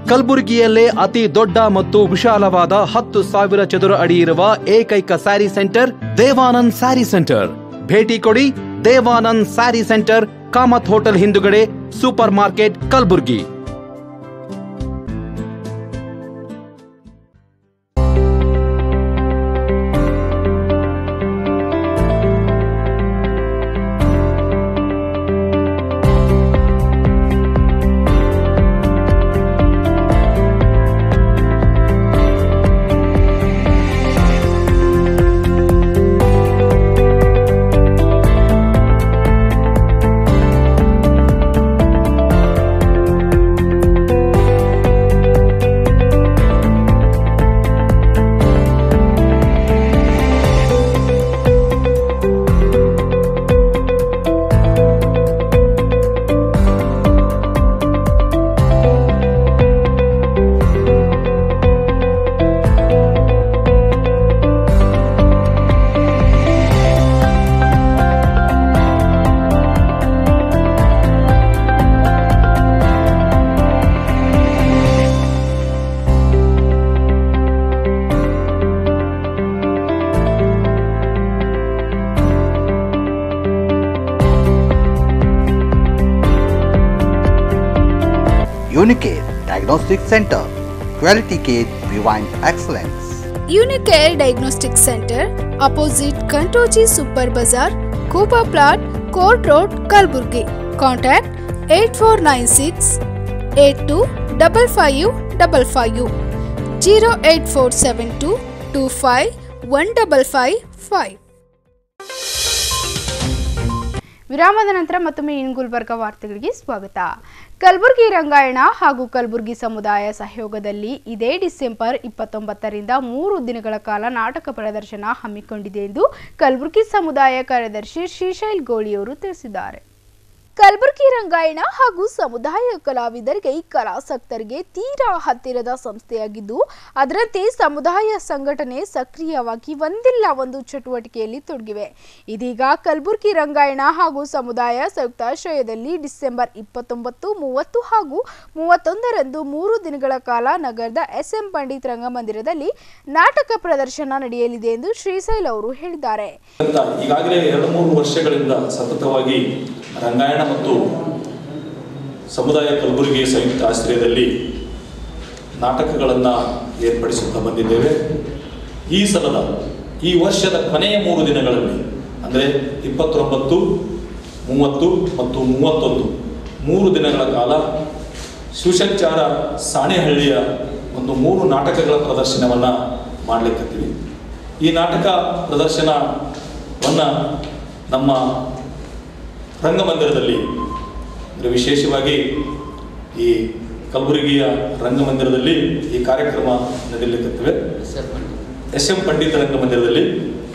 ಕಲಬುರಗಿಯಲ್ಲೇ ಅತಿ ದೊಡ್ಡ ಮತ್ತು ವಿಶಾಲವಾದ ಹತ್ತು ಸಾವಿರ ಚದುರ ಅಡಿ ಇರುವ ಏಕೈಕ ಸ್ಯಾರಿ ಸೆಂಟರ್ ದೇವಾನಂದ್ ಸ್ಯಾರಿ ಸೆಂಟರ್ ಭೇಟಿ ಕೊಡಿ ದೇವಾನಂದ್ ಸ್ಯಾರಿ ಸೆಂಟರ್ ಕಾಮತ್ ಹೋಟೆಲ್ ಹಿಂದುಗಡೆ supermarket Kalaburagi Unicare Diagnostic Center. Quality care behind excellence. Unicare diagnostic centre opposite ಕಂಟೋಜಿ ಸೂಪರ್ ಬಜಾರ್ ಕೂಪಾ plot court road Kalaburagi contact eight four nine six eight two double five double five zero eight four seven two two five one double five five ವಿರಾಮದ ನಂತರ ಮತ್ತೊಮ್ಮೆ ಇನ್ ಗುಲ್ಬರ್ಗ ವಾರ್ತೆಗಳಿಗೆ ಸ್ವಾಗತ ಕಲಬುರಗಿ ರಂಗಾಯಣ ಹಾಗೂ ಕಲಬುರಗಿ ಸಮುದಾಯ ಸಹಯೋಗದಲ್ಲಿ ಇದೇ ಡಿಸೆಂಬರ್ ಇಪ್ಪತ್ತೊಂಬತ್ತರಿಂದ ಮೂರು ದಿನಗಳ ಕಾಲ ನಾಟಕ ಪ್ರದರ್ಶನ ಹಮ್ಮಿಕೊಂಡಿದೆ ಎಂದು ಕಲಬುರಗಿ ಸಮುದಾಯ ಕಾರ್ಯದರ್ಶಿ ಶ್ರೀಶೈಲ್ ಗೋಳಿಯವರು ತಿಳಿಸಿದ್ದಾರೆ ಕಲಬುರಗಿ ರಂಗಾಯಣ ಹಾಗೂ ಸಮುದಾಯ ಕಲಾವಿದರಿಗೆ ಕಲಾಸಕ್ತರಿಗೆ ತೀರಾ ಹತ್ತಿರದ ಸಂಸ್ಥೆಯಾಗಿದ್ದು ಅದರಂತೆ ಸಮುದಾಯ ಸಂಘಟನೆ ಸಕ್ರಿಯವಾಗಿ ಒಂದಿಲ್ಲ ಒಂದು ಚಟುವಟಿಕೆಯಲ್ಲಿ ತೊಡಗಿವೆ ಇದೀಗ ಕಲಬುರಗಿ ರಂಗಾಯಣ ಹಾಗೂ ಸಮುದಾಯ ಸಂಯುಕ್ತಾಶ್ರಯದಲ್ಲಿ ಡಿಸೆಂಬರ್ ಇಪ್ಪತ್ತೊಂಬತ್ತು ಮೂವತ್ತು ಹಾಗೂ ಮೂವತ್ತೊಂದರಂದು ಮೂರು ದಿನಗಳ ಕಾಲ ನಗರದ ಎಸ್ ಎಂ ಪಂಡಿತ್ ರಂಗಮಂದಿರದಲ್ಲಿ ನಾಟಕ ಪ್ರದರ್ಶನ ನಡೆಯಲಿದೆ ಎಂದು ಶ್ರೀಶೈಲ್ ಅವರು ಹೇಳಿದ್ದಾರೆ ಅಂತ ಈಗಾಗಲೇ ಎರಡು ಮೂರು ವರ್ಷಗಳಿಂದ ಸತತವಾಗಿ ರಂಗಾಯಣ ಮತ್ತು ಸಮುದಾಯ ಕಲಬುರಗಿ ಸಂಯುಕ್ತ ಆಶ್ರಯದಲ್ಲಿ ನಾಟಕಗಳನ್ನು ಏರ್ಪಡಿಸುತ್ತಾ ಬಂದಿದ್ದೇವೆ ಈ ಸಲದ ಈ ವರ್ಷದ ಕೊನೆಯ ಮೂರು ದಿನಗಳಲ್ಲಿ ಅಂದರೆ ಇಪ್ಪತ್ತೊಂಬತ್ತು ಮೂವತ್ತು ಮತ್ತು ಮೂವತ್ತೊಂದು ಮೂರು ದಿನಗಳ ಕಾಲ ಶಿವಸಂಚಾರ ಸಾಣೆಹಳ್ಳಿಯ ಒಂದು ಮೂರು ನಾಟಕಗಳ ಪ್ರದರ್ಶನವನ್ನು ಮಾಡಲಿಕ್ಕತ್ತೀವಿ ಈ ನಾಟಕ ಪ್ರದರ್ಶನವನ್ನು ನಮ್ಮ ರಂಗಮಂದಿರದಲ್ಲಿ ಅಂದರೆ ವಿಶೇಷವಾಗಿ ಈ ಕಲಬುರಗಿಯ ರಂಗಮಂದಿರದಲ್ಲಿ ಈ ಕಾರ್ಯಕ್ರಮ ನಡೆಯಲಿಕ್ಕತ್ತವೆ ಎಸ್ ಎಂ ಪಂಡಿತ ರಂಗಮಂದಿರದಲ್ಲಿ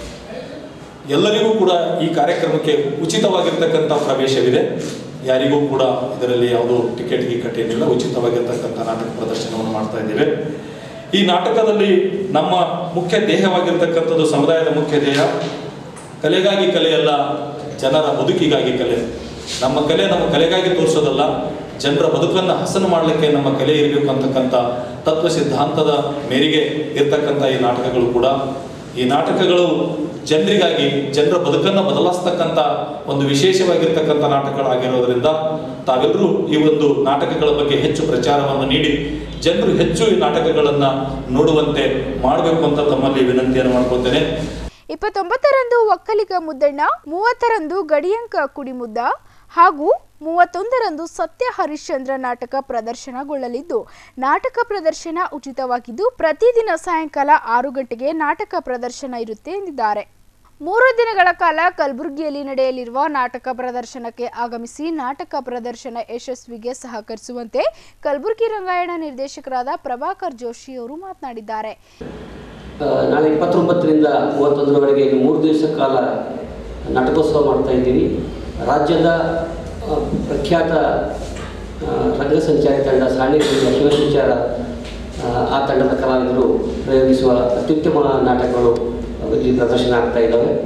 ಎಲ್ಲರಿಗೂ ಕೂಡ ಈ ಕಾರ್ಯಕ್ರಮಕ್ಕೆ ಉಚಿತವಾಗಿರ್ತಕ್ಕಂಥ ಪ್ರವೇಶವಿದೆ ಯಾರಿಗೂ ಕೂಡ ಇದರಲ್ಲಿ ಯಾವುದೋ ಟಿಕೆಟ್ ಗಿಕೆಟ್ ಏನಿಲ್ಲ ಉಚಿತವಾಗಿರ್ತಕ್ಕಂಥ ನಾಟಕ ಪ್ರದರ್ಶನವನ್ನು ಮಾಡ್ತಾ ಇದ್ದೇವೆ ಈ ನಾಟಕದಲ್ಲಿ ನಮ್ಮ ಮುಖ್ಯ ಧ್ಯೇಯವಾಗಿರ್ತಕ್ಕಂಥದ್ದು ಸಮುದಾಯದ ಮುಖ್ಯ ಧ್ಯೇಯ ಕಲೆಗಾಗಿ ಕಲೆಯಲ್ಲ ಜನರ ಬದುಕಿಗಾಗಿ ಕಲೆ ನಮ್ಮ ಕಲೆ ನಮ್ಮ ಕಲೆಗಾಗಿ ತೋರಿಸೋದಲ್ಲ ಜನರ ಬದುಕನ್ನು ಹಸನು ಮಾಡಲಿಕ್ಕೆ ನಮ್ಮ ಕಲೆ ಇರಬೇಕು ಅಂತಕ್ಕಂಥ ತತ್ವ ಸಿದ್ಧಾಂತದ ಮೇರೆಗೆ ಇರ್ತಕ್ಕಂಥ ಈ ನಾಟಕಗಳು ಕೂಡ ಈ ನಾಟಕಗಳು ಜನರಿಗಾಗಿ ಜನರ ಬದುಕನ್ನು ಬದಲಾಯಿಸ್ತಕ್ಕಂಥ ಒಂದು ವಿಶೇಷವಾಗಿರ್ತಕ್ಕಂಥ ನಾಟಕಗಳಾಗಿರೋದ್ರಿಂದ ತಾವೆಲ್ಲರೂ ಈ ಒಂದು ನಾಟಕಗಳ ಬಗ್ಗೆ ಹೆಚ್ಚು ಪ್ರಚಾರವನ್ನು ನೀಡಿ ಜನರು ಹೆಚ್ಚು ಈ ನಾಟಕಗಳನ್ನು ನೋಡುವಂತೆ ಮಾಡಬೇಕು ಅಂತ ತಮ್ಮಲ್ಲಿ ವಿನಂತಿಯನ್ನು ಮಾಡ್ಕೊಳ್ತೇನೆ ಇಪ್ಪತ್ತೊಂಬತ್ತರಂದು ಒಕ್ಕಲಿಗ ಮುದ್ದಣ್ಣ ಮೂವತ್ತರಂದು ಗಡಿಯಂಕ ಕುಡಿಮುದ್ದ ಹಾಗೂ ಮೂವತ್ತೊಂದರಂದು ಸತ್ಯ ಹರಿಶ್ಚಂದ್ರ ನಾಟಕ ಪ್ರದರ್ಶನಗೊಳ್ಳಲಿದ್ದು ನಾಟಕ ಪ್ರದರ್ಶನ ಉಚಿತವಾಗಿದ್ದು ಪ್ರತಿದಿನ ಸಾಯಂಕಾಲ ಆರು ಗಂಟೆಗೆ ನಾಟಕ ಪ್ರದರ್ಶನ ಇರುತ್ತೆ ಎಂದಿದ್ದಾರೆ ಮೂರು ದಿನಗಳ ಕಾಲ ಕಲಬುರಗಿಯಲ್ಲಿ ನಡೆಯಲಿರುವ ನಾಟಕ ಪ್ರದರ್ಶನಕ್ಕೆ ಆಗಮಿಸಿ ನಾಟಕ ಪ್ರದರ್ಶನ ಯಶಸ್ವಿಗೆ ಸಹಕರಿಸುವಂತೆ ಕಲಬುರಗಿ ರಂಗಾಯಣ ನಿರ್ದೇಶಕರಾದ ಪ್ರಭಾಕರ್ ಜೋಶಿ ಅವರು ಮಾತನಾಡಿದ್ದಾರೆ ಆ, ನಾಳೆ ಇಪ್ಪತ್ತೊಂಬತ್ತರಿಂದ ಮೂವತ್ತೊಂದರವರೆಗೆ ಇನ್ನು ಮೂರು ದಿವಸ ಕಾಲ ನಾಟಕೋತ್ಸವ ಮಾಡ್ತಾ ಇದ್ದೀವಿ ರಾಜ್ಯದ ಆ, ಪ್ರಖ್ಯಾತ ಆ, ರಂಗ ಸಂಚಾರಿ ತಂಡ ಸಾಣಿಧ್ಯ ಶಿವಸಂಚಾರ ಆ, ಆ ತಂಡದ ಕಲಾವಿದರು ಪ್ರಯೋಗಿಸುವ ಅತ್ಯುತ್ತಮ ನಾಟಕಗಳು ಇಲ್ಲಿ ಪ್ರದರ್ಶನ ಆಗ್ತಾ ಇದ್ದಾವೆ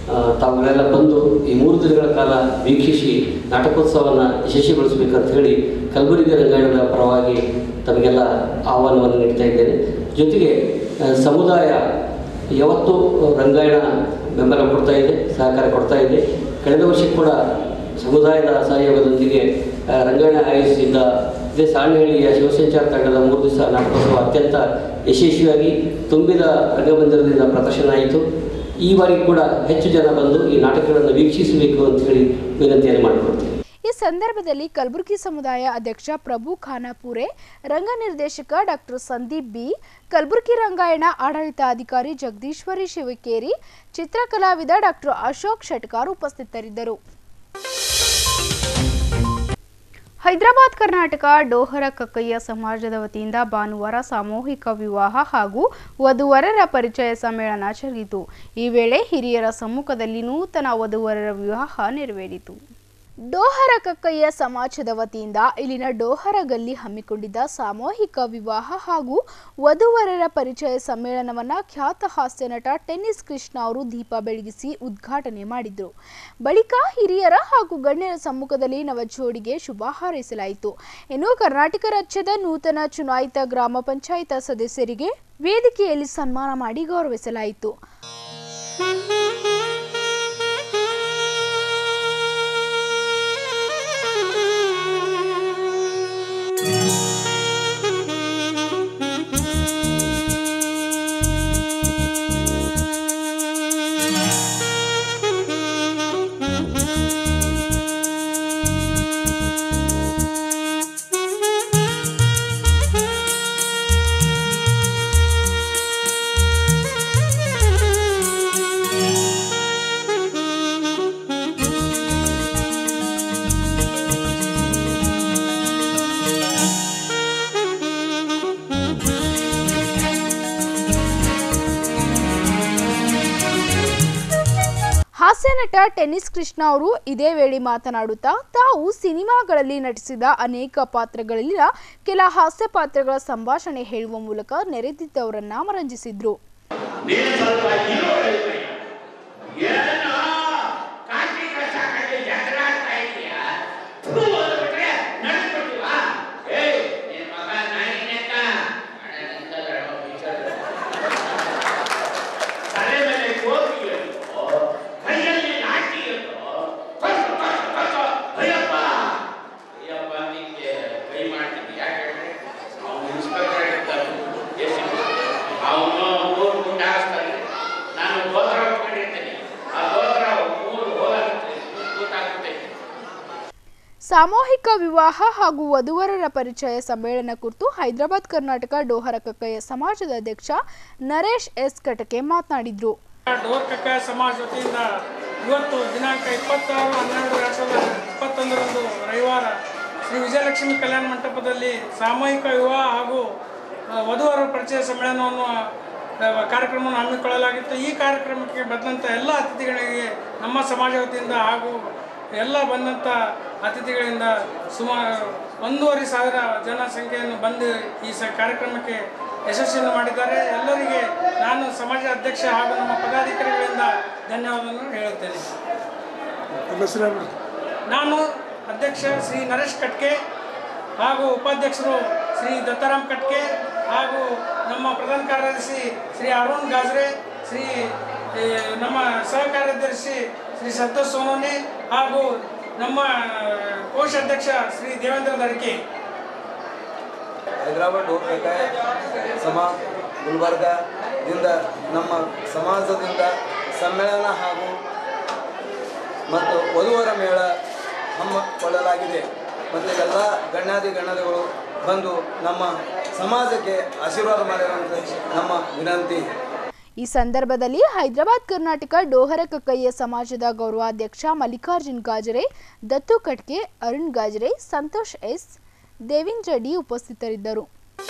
ಆ, ತಾವುಗಳೆಲ್ಲ ಬಂದು ಈ ಮೂರು ದಿನಗಳ ಕಾಲ ವೀಕ್ಷಿಸಿ ನಾಟಕೋತ್ಸವವನ್ನು ಯಶಸ್ವಿಗೊಳಿಸಬೇಕಂತ ಹೇಳಿ ಕಲಬುರಗಿ ರಂಗಾಯಣದ ಪರವಾಗಿ ತಮಗೆಲ್ಲ ಆಹ್ವಾನವನ್ನು ನೀಡ್ತಾ ಇದ್ದೇನೆ ಜೊತೆಗೆ ಆ, ಸಮುದಾಯ ಯಾವತ್ತೂ ರಂಗಾಯಣ ಬೆಂಬಲ ಕೊಡ್ತಾ ಇದೆ ಸಹಕಾರ ಕೊಡ್ತಾ ಇದೆ ಕಳೆದ ವರ್ಷ ಕೂಡ ಸಮುದಾಯದ ಸಹಯೋಗದೊಂದಿಗೆ ಆ, ರಂಗಾಯಣ ಆಯೋಜಿಸಿದ್ದ ಇದೇ ಸಾಣೆಹಳ್ಳಿಯ ಶಿವಸಂಚಾರ ತಂಡದ ಮೂರು ದಿವಸ ನಾಟಕೋತ್ಸವ ಅತ್ಯಂತ ಯಶಸ್ವಿಯಾಗಿ ತುಂಬಿದ ರಂಗಮಂದಿರದಿಂದ ಪ್ರದರ್ಶನ ಆಯಿತು ಈ ಬಾರಿ ಕೂಡ ಹೆಚ್ಚು ಜನ ಬಂದು ಈ ನಾಟಕಗಳನ್ನು ವೀಕ್ಷಿಸಬೇಕು ಅಂತ ಹೇಳಿ ವಿನಂತಿಯನ್ನು ಮಾಡಿಕೊಡ್ತೀನಿ ಈ ಸಂದರ್ಭದಲ್ಲಿ ಕಲಬುರಗಿ ಸಮುದಾಯ ಅಧ್ಯಕ್ಷ ಪ್ರಭು ಖಾನಾಪುರೆ ರಂಗ ನಿರ್ದೇಶಕ ಡಾಕ್ಟರ್ ಸಂದೀಪ್ ಬಿ ಕಲಬುರಗಿ ರಂಗಾಯಣ ಆಡಳಿತಾಧಿಕಾರಿ ಜಗದೀಶ್ವರಿ ಶಿವಕೇರಿ ಚಿತ್ರಕಲಾವಿದ ಡಾಕ್ಟರ್ ಅಶೋಕ್ ಶೆಟ್ಕಾರ್ ಉಪಸ್ಥಿತರಿದ್ದರು ಹೈದರಾಬಾದ್ ಕರ್ನಾಟಕ ಡೋಹರ ಕಕ್ಕಯ್ಯ ಸಮಾಜದ ವತಿಯಿಂದ ಭಾನುವಾರ ಸಾಮೂಹಿಕ ವಿವಾಹ ಹಾಗೂ ವಧುವರರ ಪರಿಚಯ ಸಮ್ಮೇಳನ ಜರುಗಿತು ಈ ವೇಳೆ ಹಿರಿಯರ ಸಮ್ಮುಖದಲ್ಲಿ ನೂತನ ವಧುವರರ ವಿವಾಹ ನೆರವೇರಿತು ಡೋಹರ ಕಕ್ಕಯ್ಯ ಸಮಾಜದ ವತಿಯಿಂದ ಇಲ್ಲಿನ ಡೋಹರ ಗಲ್ಲಿ ಹಮ್ಮಿಕೊಂಡಿದ್ದ ಸಾಮೂಹಿಕ ವಿವಾಹ ಹಾಗೂ ವಧುವರರ ಪರಿಚಯ ಸಮ್ಮೇಳನವನ್ನ ಖ್ಯಾತ ಹಾಸ್ಯ ನಟ ಟೆನ್ನಿಸ್ ಕೃಷ್ಣ ಅವರು ದೀಪ ಬೆಳಗಿಸಿ ಉದ್ಘಾಟನೆ ಮಾಡಿದ್ರು ಬಳಿಕ ಹಿರಿಯರ ಹಾಗೂ ಗಣ್ಯರ ಸಮ್ಮುಖದಲ್ಲಿ ನವಜೋಡಿಗೆ ಶುಭ ಹಾರೈಸಲಾಯಿತು ಇನ್ನು ಕರ್ನಾಟಕ ರಾಜ್ಯದ ನೂತನ ಚುನಾಯಿತ ಗ್ರಾಮ ಪಂಚಾಯತ್ ಸದಸ್ಯರಿಗೆ ವೇದಿಕೆಯಲ್ಲಿ ಸನ್ಮಾನ ಮಾಡಿ ಗೌರವಿಸಲಾಯಿತು ಹಾಸ್ಯ ನಟ ಟೆನ್ನಿಸ್ ಕೃಷ್ಣ ಅವರು ಇದೇ ವೇಳೆ ಮಾತನಾಡುತ್ತಾ ತಾವು ಸಿನಿಮಾಗಳಲ್ಲಿ ನಟಿಸಿದ ಅನೇಕ ಪಾತ್ರಗಳಲ್ಲಿನ ಕೆಲ ಹಾಸ್ಯ ಪಾತ್ರಗಳ ಸಂಭಾಷಣೆ ಹೇಳುವ ಮೂಲಕ ನೆರೆದಿದ್ದವರನ್ನ ಮರಂಜಿಸಿದ್ರು ನೀನು ಸ್ವಲ್ಪ ಇರು ಹೇಳ್ತೀನಿ. ಏನೋ ಕಾಕಿ ಕಸ ಹಾಕಿ ಜಗಳ ಆಡ್ತಾ ಇದೀಯಾ? ಥು, ಅಂದ್ಬಿಟ್ರೆ ನಡ್ಸ್ಬಿಡ್ತೀವಾ? ಏಯ್, ನಿನ್ ಮಗ ನಾಯಿನೇಕ? ಅಣ್ಣ, ನಿಂತಲ್ಲೋ, ಬಿಚ್ಚೋದು. ತಲೆ ಮೇಲೆ ಟೋಪಿ ಇಟ್ಟು, ಕೈಯಲ್ಲಿ ಲಾಠಿ ಇಟ್ಟು, ಕಚ್ಚು, ಕಚ್ಚು, ಕಚ್ಚು, ಅಯ್ಯಪ್ಪ! ಅಯ್ಯಪ್ಪ ನಿಂಗೆ ಕೈ ಮಾಡ್ತಿದ್ದೆ ಯಾಕೆ ಹೇಳ್ರಿ? ಅವ್ನು ಇನ್ಸ್ಪೆಕ್ಟರ್ ಇರ್ತಾನೆ ಅವನು ಮೂರು ಗುಂಡು ಹಾಕ್ತಾನೆ ನಾನು ಗೋತ್ರ ಹಾಕೊಂಡಿರ್ತೇನೆ ಆ ಗೋತ್ರ ಮೂರು ಹೋಗುತ್ತೆ ಗೊತ್ತಾಗುತ್ತೆ ಸಾಮೂಹಿಕ ವಿವಾಹ ಹಾಗೂ ವಧುವರರ ಪರಿಚಯ ಸಮ್ಮೇಳನ ಕುರಿತು ಹೈದರಾಬಾದ್ ಕರ್ನಾಟಕ ಡೋಹರ ಕಕ್ಕಯ್ಯ ಸಮಾಜದ ಅಧ್ಯಕ್ಷ ನರೇಶ್ ಎಸ್ ಕಟಕೆ ಮಾತನಾಡಿದ್ರು ಡೋರ್ ಕಕ್ಕಾಯ ಸಮಾಜ ವತಿಯಿಂದ ಇವತ್ತು ದಿನಾಂಕ ಇಪ್ಪತ್ತಾರು ಹನ್ನೆರಡು ಎರಡು ಸಾವಿರದ ಇಪ್ಪತ್ತೊಂದರಂದು ರವಿವಾರ ಶ್ರೀ ವಿಜಯಲಕ್ಷ್ಮಿ ಕಲ್ಯಾಣ ಮಂಟಪದಲ್ಲಿ ಸಾಮೂಹಿಕ ವಿವಾಹ ಹಾಗೂ ಆ, ವಧುವರರ ಪರಿಚಯ ಸಮ್ಮೇಳನವನ್ನು ಆ, ಕಾರ್ಯಕ್ರಮವನ್ನು ಹಮ್ಮಿಕೊಳ್ಳಲಾಗಿತ್ತು ಈ ಕಾರ್ಯಕ್ರಮಕ್ಕೆ ಬಂದಂಥ ಎಲ್ಲ ಅತಿಥಿಗಳಿಗೆ ನಮ್ಮ ಸಮಾಜ ವತಿಯಿಂದ ಹಾಗೂ ಎಲ್ಲ ಬಂದಂಥ ಅತಿಥಿಗಳಿಂದ ಸುಮಾರು ಒಂದೂವರೆ ಸಾವಿರ ಜನಸಂಖ್ಯೆಯನ್ನು ಬಂದು ಈ ಸ ಕಾರ್ಯಕ್ರಮಕ್ಕೆ ಯಶಸ್ವಿಯನ್ನು ಮಾಡಿದ್ದಾರೆ ಎಲ್ಲರಿಗೆ ನಾನು ಸಮಾಜ ಅಧ್ಯಕ್ಷ ಹಾಗೂ ನಮ್ಮ ಪದಾಧಿಕಾರಿಗಳಿಂದ ಧನ್ಯವಾದವನ್ನು ಹೇಳುತ್ತೇನೆ ನಾನು ಅಧ್ಯಕ್ಷ ಶ್ರೀ ನರೇಶ್ ಕಟ್ಕೆ ಹಾಗೂ ಉಪಾಧ್ಯಕ್ಷರು ಶ್ರೀ ದತ್ತಾರಾಮ್ ಕಟ್ಕೆ ಹಾಗೂ ನಮ್ಮ ಪ್ರಧಾನ ಕಾರ್ಯದರ್ಶಿ ಶ್ರೀ ಅರುಣ್ ಗಾಜ್ರೆ ಶ್ರೀ ಏ, ನಮ್ಮ ಸಹ ಕಾರ್ಯದರ್ಶಿ ಶ್ರೀ ಸಂತೋಷ್ ಸೋನೋನೆ ಹಾಗೂ ನಮ್ಮ ಕೋಶಾಧ್ಯಕ್ಷ ಶ್ರೀ ದೇವೇಂದ್ರ ದರ್ಕೆ ಹೈದರಾಬಾದ್ ಡೋರ್ ಕಕ್ಕಾಯ ಸಮಾಜ ಗುಲ್ಬರ್ಗದಿಂದ ನಮ್ಮ ಸಮಾಜದಿಂದ ಸಮ್ಮೇಳನ ಹಾಗೂ ಮತ್ತು ವಧುವರ ಮೇಳ ಹಮ್ಮಿಕೊಳ್ಳಲಾಗಿದೆ ಮತ್ತು ಎಲ್ಲ ಗಣ್ಯಾದಿ ಗಣ್ಯಗಳು ಬಂದು ನಮ್ಮ ಸಮಾಜಕ್ಕೆ ಆಶೀರ್ವಾದ ಮಾಡಿರುವಂಥ ನಮ್ಮ ವಿನಂತಿ ಈ ಸಂದರ್ಭದಲ್ಲಿ ಹೈದರಾಬಾದ್ ಕರ್ನಾಟಕ ಡೋಹರ ಕಕ್ಕಯ್ಯ ಸಮಾಜದ ಗೌರವಾಧ್ಯಕ್ಷ ಮಲ್ಲಿಕಾರ್ಜುನ್ ಗಾಜರೆ ದತ್ತು ಕಟ್ಕೆ ಅರುಣ್ ಗಾಜರೆ ಸಂತೋಷ್ ಎಸ್ ದೇವಿನ್ ರೆಡ್ಡಿ ಉಪಸ್ಥಿತರಿದ್ದರು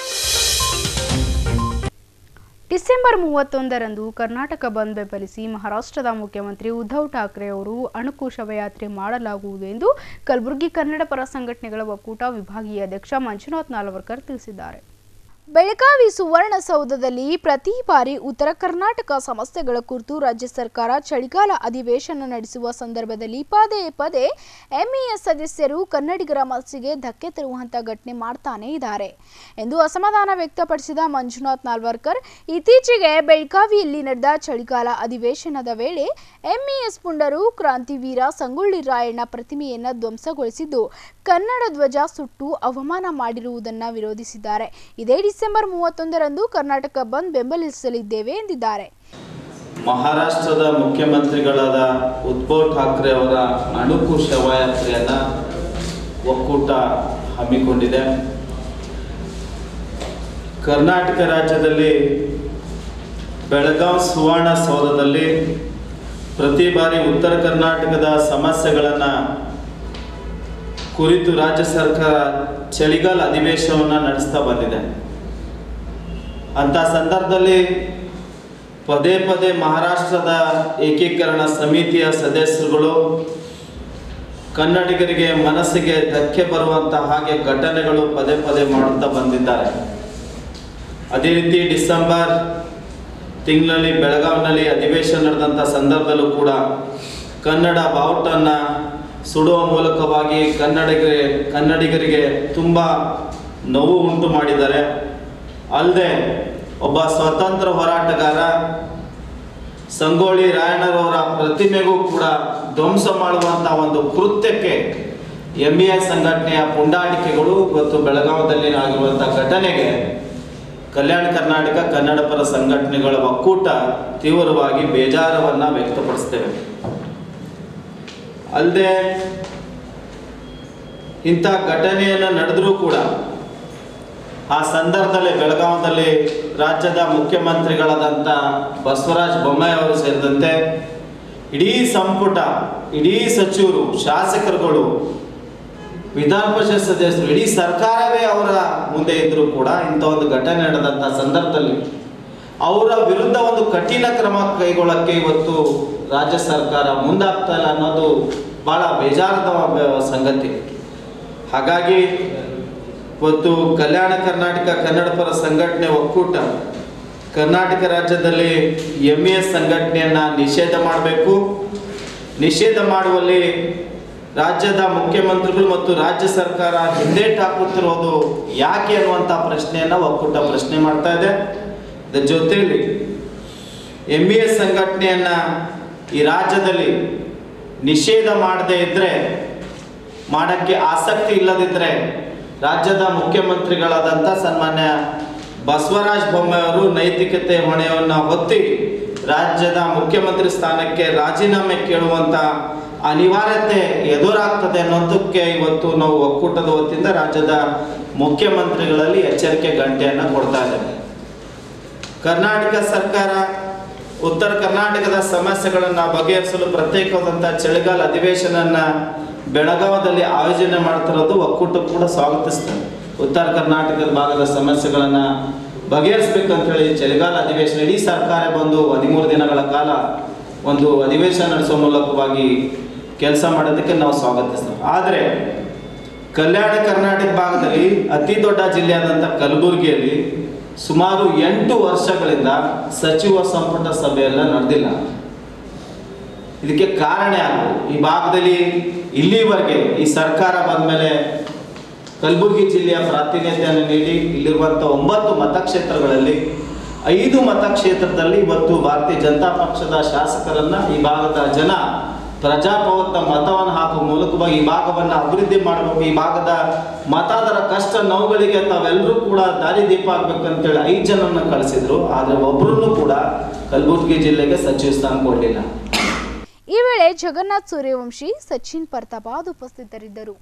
ಡಿಸೆಂಬರ್ ಮೂವತ್ತೊಂದರಂದು ಕರ್ನಾಟಕ ಬಂದ್ ಬೆಂಬಲಿಸಿ ಮಹಾರಾಷ್ಟ್ರದ ಮುಖ್ಯಮಂತ್ರಿ ಉದ್ಧವ್ ಠಾಕ್ರೆ ಅವರು ಅಣುಕು ಶವಯಾತ್ರೆ ಮಾಡಲಾಗುವುದು ಎಂದು ಕಲಬುರಗಿ ಕನ್ನಡ ಪರ ಸಂಘಟನೆಗಳ ಒಕ್ಕೂಟ ವಿಭಾಗೀಯ ಅಧ್ಯಕ್ಷ ಮಂಜುನಾಥ್ ನಾಲ್ವರ್ಕರ್ ತಿಳಿಸಿದ್ದಾರೆ ಬೆಳಗಾವಿ ಸುವರ್ಣಸೌಧದಲ್ಲಿ ಪ್ರತಿ ಬಾರಿ ಉತ್ತರ ಕರ್ನಾಟಕ ಸಮಸ್ಯೆಗಳ ಕುರಿತು ರಾಜ್ಯ ಸರ್ಕಾರ ಚಳಿಗಾಲ ಅಧಿವೇಶನ ನಡೆಸುವ ಸಂದರ್ಭದಲ್ಲಿ ಪದೇ ಪದೇ ಎಂಇಎಸ್ ಸದಸ್ಯರು ಕನ್ನಡಿಗರ ಮನಸ್ಸಿಗೆ ಧಕ್ಕೆ ತರುವಂತ ಘಟನೆ ಮಾಡ್ತಾನೆ ಇದ್ದಾರೆ ಎಂದು ಅಸಮಾಧಾನ ವ್ಯಕ್ತಪಡಿಸಿದ ಮಂಜುನಾಥ್ ನಾಲ್ವರ್ಕರ್ ಇತ್ತೀಚೆಗೆ ಬೆಳಗಾವಿಯಲ್ಲಿ ನಡೆದ ಚಳಿಗಾಲ ಅಧಿವೇಶನದ ವೇಳೆ ಎಂಇಎಸ್ ಪುಂಡರು ಕ್ರಾಂತಿವೀರ ಸಂಗೊಳ್ಳಿ ರಾಯಣ್ಣ ಪ್ರತಿಮೆಯನ್ನ ಧ್ವಂಸಗೊಳಿಸಿದ್ದು ಕನ್ನಡ ಧ್ವಜ ಸುಟ್ಟು ಅವಮಾನ ಮಾಡಿರುವುದನ್ನು ವಿರೋಧಿಸಿದ್ದಾರೆ ಇದೇ ಡಿಸೆಂಬರ್ ಮೂವತ್ತೊಂದರಂದು ಕರ್ನಾಟಕ ಬಂದ್ ಬೆಂಬಲಿಸಲಿದ್ದೇವೆ ಎಂದಿದ್ದಾರೆ ಮಹಾರಾಷ್ಟ್ರದ ಮುಖ್ಯಮಂತ್ರಿಗಳಾದ ಉದ್ಧವ್ ಠಾಕ್ರೆ ಅವರ ಅಣುಕು ಶವಯಾತ್ರೆಯನ್ನು ಒಕ್ಕೂಟ ಹಮ್ಮಿಕೊಂಡಿದೆ ಕರ್ನಾಟಕ ರಾಜ್ಯದಲ್ಲಿ ಬೆಳಗಾವಿ ಸುವರ್ಣ ಸೌಧದಲ್ಲಿ ಪ್ರತಿ ಬಾರಿ ಉತ್ತರ ಕರ್ನಾಟಕದ ಸಮಸ್ಯೆಗಳನ್ನು ಕುರಿತು ರಾಜ್ಯ ಸರ್ಕಾರ ಚಳಿಗಾಲ ಅಧಿವೇಶನವನ್ನು ನಡೆಸ್ತಾ ಬಂದಿದೆ ಅಂಥ ಸಂದರ್ಭದಲ್ಲಿ ಪದೇ ಪದೇ ಮಹಾರಾಷ್ಟ್ರದ ಏಕೀಕರಣ ಸಮಿತಿಯ ಸದಸ್ಯರುಗಳು ಕನ್ನಡಿಗರಿಗೆ ಮನಸ್ಸಿಗೆ ಧಕ್ಕೆ ಬರುವಂಥ ಹಾಗೆ ಘಟನೆಗಳು ಪದೇ ಪದೇ ಮಾಡುತ್ತಾ ಬಂದಿದ್ದಾರೆ ಅದೇ ರೀತಿ ಡಿಸೆಂಬರ್ ತಿಂಗಳಲ್ಲಿ ಬೆಳಗಾವಿನಲ್ಲಿ ಅಧಿವೇಶನ ನಡೆದಂಥ ಸಂದರ್ಭದಲ್ಲೂ ಕೂಡ ಕನ್ನಡ ಬಾವುಟನ್ನು ಸುಡುವ ಮೂಲಕವಾಗಿ ಕನ್ನಡಿಗರಿಗೆ ಕನ್ನಡಿಗರಿಗೆ ತುಂಬ ನೋವು ಉಂಟು ಮಾಡಿದ್ದಾರೆ ಅಲ್ಲದೆ ಒಬ್ಬ ಸ್ವತಂತ್ರ ಹೋರಾಟಗಾರ ಸಂಗೊಳ್ಳಿ ರಾಯಣ್ಣರವರ ಪ್ರತಿಮೆಗೂ ಕೂಡ ಧ್ವಂಸ ಮಾಡುವಂಥ ಒಂದು ಕೃತ್ಯಕ್ಕೆ ಎಂ ಇ ಎಸ್ ಸಂಘಟನೆಯ ಪುಂಡಾಟಿಕೆಗಳು ಇವತ್ತು ಬೆಳಗಾವದಲ್ಲಿ ಆಗಿರುವಂಥ ಘಟನೆಗೆ ಕಲ್ಯಾಣ ಕರ್ನಾಟಕ ಕನ್ನಡ ಪರ ಸಂಘಟನೆಗಳ ಒಕ್ಕೂಟ ತೀವ್ರವಾಗಿ ಬೇಜಾರವನ್ನು ವ್ಯಕ್ತಪಡಿಸ್ತೇವೆ ಅಲ್ಲದೆ ಇಂಥ ಘಟನೆಯನ್ನು ನಡೆದರೂ ಕೂಡ ಆ ಸಂದರ್ಭದಲ್ಲಿ ಬೆಳಗಾವದಲ್ಲಿ ರಾಜ್ಯದ ಮುಖ್ಯಮಂತ್ರಿಗಳಾದಂಥ ಬಸವರಾಜ ಬೊಮ್ಮಾಯಿ ಅವರು ಸೇರಿದಂತೆ ಇಡೀ ಸಂಪುಟ ಇಡೀ ಸಚಿವರು ಶಾಸಕರುಗಳು ವಿಧಾನ ಪರಿಷತ್ ಸದಸ್ಯರು ಇಡೀ ಸರ್ಕಾರವೇ ಅವರ ಮುಂದೆ ಇದ್ದರೂ ಕೂಡ ಇಂಥ ಒಂದು ಘಟನೆ ನಡೆದಂಥ ಸಂದರ್ಭದಲ್ಲಿ ಅವರ ವಿರುದ್ಧ ಒಂದು ಕಠಿಣ ಕ್ರಮ ಕೈಗೊಳ್ಳಕ್ಕೆ ಇವತ್ತು ರಾಜ್ಯ ಸರ್ಕಾರ ಮುಂದಾಗ್ತಾ ಇಲ್ಲ ಅನ್ನೋದು ಬಹಳ ಬೇಜಾರದ ಬ- ಸಂಗತಿ ಹಾಗಾಗಿ ಇವತ್ತು ಕಲ್ಯಾಣ ಕರ್ನಾಟಕ ಕನ್ನಡ ಪರ ಸಂಘಟನೆ ಒಕ್ಕೂಟ ಕರ್ನಾಟಕ ರಾಜ್ಯದಲ್ಲಿ ಎಂ ಎಸ್ ಸಂಘಟನೆಯನ್ನು ನಿಷೇಧ ಮಾಡಬೇಕು ನಿಷೇಧ ಮಾಡುವಲ್ಲಿ ರಾಜ್ಯದ ಮುಖ್ಯಮಂತ್ರಿಗಳು ಮತ್ತು ರಾಜ್ಯ ಸರ್ಕಾರ ಹಿಂದೇಟು ಹಾಕುತ್ತಿರೋದು ಯಾಕೆ ಅನ್ನುವಂಥ ಪ್ರಶ್ನೆಯನ್ನು ಒಕ್ಕೂಟ ಪ್ರಶ್ನೆ ಮಾಡ್ತಾ ಇದೆ ಇದರ ಜೊತೆಯಲ್ಲಿ ಎಂ ಇ ಎಸ್ ಸಂಘಟನೆಯನ್ನು ಈ ರಾಜ್ಯದಲ್ಲಿ ನಿಷೇಧ ಮಾಡದೇ ಇದ್ದರೆ ಮಾಡೋಕ್ಕೆ ಆಸಕ್ತಿ ಇಲ್ಲದಿದ್ದರೆ ರಾಜ್ಯದ ಮುಖ್ಯಮಂತ್ರಿಗಳಾದಂಥ ಸನ್ಮಾನ್ಯ ಬಸವರಾಜ ಬೊಮ್ಮಾಯಿ ಅವರು ನೈತಿಕತೆ ಹೊಣೆಯನ್ನು ಹೊತ್ತಿ ರಾಜ್ಯದ ಮುಖ್ಯಮಂತ್ರಿ ಸ್ಥಾನಕ್ಕೆ ರಾಜೀನಾಮೆ ಕೇಳುವಂಥ ಅನಿವಾರ್ಯತೆ ಎದುರಾಗ್ತದೆ ಅನ್ನೋದಕ್ಕೆ ಇವತ್ತು ನಾವು ಒಕ್ಕೂಟದ ವತಿಯಿಂದ ರಾಜ್ಯದ ಮುಖ್ಯಮಂತ್ರಿಗಳಲ್ಲಿ ಎಚ್ಚರಿಕೆ ಗಂಟೆಯನ್ನು ಕೊಡ್ತಾ ಇದ್ದೇವೆ ಕರ್ನಾಟಕ ಸರ್ಕಾರ ಉತ್ತರ ಕರ್ನಾಟಕದ ಸಮಸ್ಯೆಗಳನ್ನು ಬಗೆಹರಿಸಲು ಪ್ರತ್ಯೇಕವಾದಂಥ ಚಳಿಗಾಲ ಅಧಿವೇಶನನ್ನ ಬೆಳಗಾವದಲ್ಲಿ ಆಯೋಜನೆ ಮಾಡ್ತಿರೋದು ಒಕ್ಕೂಟ ಕೂಡ ಸ್ವಾಗತಿಸ್ತದೆ ಉತ್ತರ ಕರ್ನಾಟಕದ ಭಾಗದ ಸಮಸ್ಯೆಗಳನ್ನು ಬಗೆಹರಿಸ್ಬೇಕಂತೇಳಿ ಚಳಿಗಾಲ ಅಧಿವೇಶನ ಇಡೀ ಸರ್ಕಾರ ಬಂದು ಹದಿಮೂರು ದಿನಗಳ ಕಾಲ ಒಂದು ಅಧಿವೇಶನ ನಡೆಸೋ ಮೂಲಕವಾಗಿ ಕೆಲಸ ಮಾಡೋದಕ್ಕೆ ನಾವು ಸ್ವಾಗತಿಸ್ತೇವೆ ಆದರೆ ಕಲ್ಯಾಣ ಕರ್ನಾಟಕ ಭಾಗದಲ್ಲಿ ಅತಿ ದೊಡ್ಡ ಜಿಲ್ಲೆಯಾದಂಥ ಕಲಬುರಗಿಯಲ್ಲಿ ಸುಮಾರು ಎಂಟು ವರ್ಷಗಳಿಂದ ಸಚಿವ ಸಂಪುಟ ಸಭೆಯೆಲ್ಲ ನಡೆದಿಲ್ಲ ಇದಕ್ಕೆ ಕಾರಣ ಯಾರು ಈ ಭಾಗದಲ್ಲಿ ಇಲ್ಲಿವರೆಗೆ ಈ ಸರ್ಕಾರ ಬಂದಮೇಲೆ ಕಲಬುರಗಿ ಜಿಲ್ಲೆಯ ಪ್ರಾತಿನಿಧ್ಯವನ್ನು ನೀಡಿ ಇಲ್ಲಿರುವಂಥ ಒಂಬತ್ತು ಮತಕ್ಷೇತ್ರಗಳಲ್ಲಿ ಐದು ಮತಕ್ಷೇತ್ರದಲ್ಲಿ ಇವತ್ತು ಭಾರತೀಯ ಜನತಾ ಪಕ್ಷದ ಶಾಸಕರನ್ನ ಈ ಭಾಗದ ಜನ ಪ್ರಜಾಪ್ರಭುತ್ವ ಮತವನ್ನು ಹಾಕುವ ಮೂಲಕವಾಗಿ ಈ ಭಾಗವನ್ನು ಅಭಿವೃದ್ಧಿ ಮಾಡಬೇಕು ಈ ಭಾಗದ ಮತದಾರ ಕಷ್ಟ ನೋವುಗಳಿಗೆ ತಾವೆಲ್ಲರೂ ಕೂಡ ದಾರಿದೀಪ ಆಗ್ಬೇಕಂತೇಳಿ ಐದು ಜನರನ್ನ ಕಳಿಸಿದ್ರು ಆದರೆ ಒಬ್ಬರನ್ನು ಕೂಡ ಕಲಬುರಗಿ ಜಿಲ್ಲೆಗೆ ಸಚಿವ ಸ್ಥಾನ ಕೊಡಲಿಲ್ಲ ಈ ವೇಳೆ ಜಗನ್ನಾಥ್ ಸೂರ್ಯವಂಶಿ ಸಚಿನ್ ಪರ್ತಾಬಾದ್ ಉಪಸ್ಥಿತರಿದ್ದರು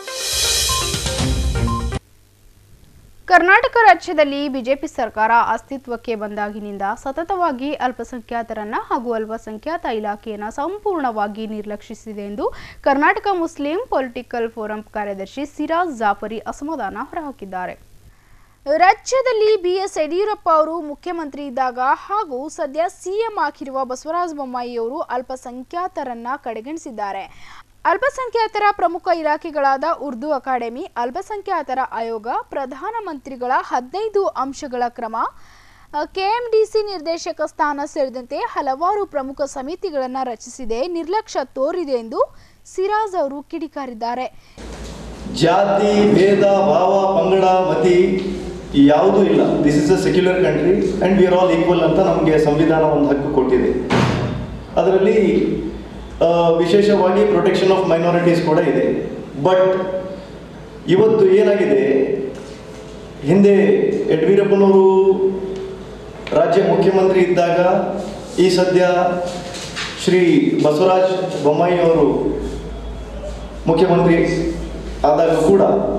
ಕರ್ನಾಟಕ ರಾಜ್ಯದಲ್ಲಿ ಬಿಜೆಪಿ ಸರ್ಕಾರ ಅಸ್ತಿತ್ವಕ್ಕೆ ಬಂದಾಗಿನಿಂದ ಸತತವಾಗಿ ಅಲ್ಪಸಂಖ್ಯಾತರನ್ನ ಹಾಗೂ ಅಲ್ಪಸಂಖ್ಯಾತ ಇಲಾಖೆಯನ್ನು ಸಂಪೂರ್ಣವಾಗಿ ನಿರ್ಲಕ್ಷಿಸಿದೆ ಎಂದು ಕರ್ನಾಟಕ ಮುಸ್ಲಿಂ ಪೊಲಿಟಿಕಲ್ ಫೋರಂ ಕಾರ್ಯದರ್ಶಿ ಸಿರಾಜ್ ಜಾಫರಿ ಅಸಮಾಧಾನ ಹೊರಹಾಕಿದ್ದಾರೆ ರಾಜ್ಯದಲ್ಲಿ ಬಿಎಸ್ ಯಡಿಯೂರಪ್ಪ ಅವರು ಮುಖ್ಯಮಂತ್ರಿ ಇದ್ದಾಗ ಹಾಗೂ ಸದ್ಯ ಸಿಎಂ ಆಗಿರುವ ಬಸವರಾಜ ಬೊಮ್ಮಾಯಿ ಅವರು ಅಲ್ಪಸಂಖ್ಯಾತರನ್ನ ಕಡೆಗಣಿಸಿದ್ದಾರೆ ಅಲ್ಪಸಂಖ್ಯಾತರ ಪ್ರಮುಖ ಇಲಾಖೆಗಳಾದ ಉರ್ದು ಅಕಾಡೆಮಿ ಅಲ್ಪಸಂಖ್ಯಾತರ ಆಯೋಗ ಪ್ರಧಾನಮಂತ್ರಿಗಳ ಹದಿನೈದು ಅಂಶಗಳ ಕ್ರಮ ಕೆಎಂಡಿಸಿ ನಿರ್ದೇಶಕ ಸ್ಥಾನ ಸೇರಿದಂತೆ ಹಲವಾರು ಪ್ರಮುಖ ಸಮಿತಿಗಳನ್ನು ರಚಿಸಿದೆ ನಿರ್ಲಕ್ಷ್ಯ ತೋರಿದೆ ಎಂದು ಸಿರಾಜ್ ಅವರು ಕಿಡಿಕಾರಿದ್ದಾರೆ ಜಾತಿ ಭೇದ ಭಾವ ಪಂಗಡ ಮತಿ ಯಾವುದೂ ಇಲ್ಲ this is a secular country and we are all equal ಅಂತ ನಮಗೆ ಸಂವಿಧಾನ ಒಂದು ಹಕ್ಕು ಕೊಟ್ಟಿದೆ ಅದರಲ್ಲಿ ಆ, ವಿಶೇಷವಾಗಿ ಪ್ರೊಟೆಕ್ಷನ್ ಆಫ್ ಮೈನಾರಿಟೀಸ್ ಕೂಡ ಇದೆ ಬಟ್ ಇವತ್ತು ಏನಾಗಿದೆ ಹಿಂದೆ ಯಡಿಯೂರಪ್ಪನವರು ರಾಜ್ಯ ಮುಖ್ಯಮಂತ್ರಿ ಇದ್ದಾಗ ಈ ಸದ್ಯ ಶ್ರೀ ಬಸವರಾಜ ಬೊಮ್ಮಾಯಿ ಅವರು ಮುಖ್ಯಮಂತ್ರಿ ಆದಾಗ ಕೂಡ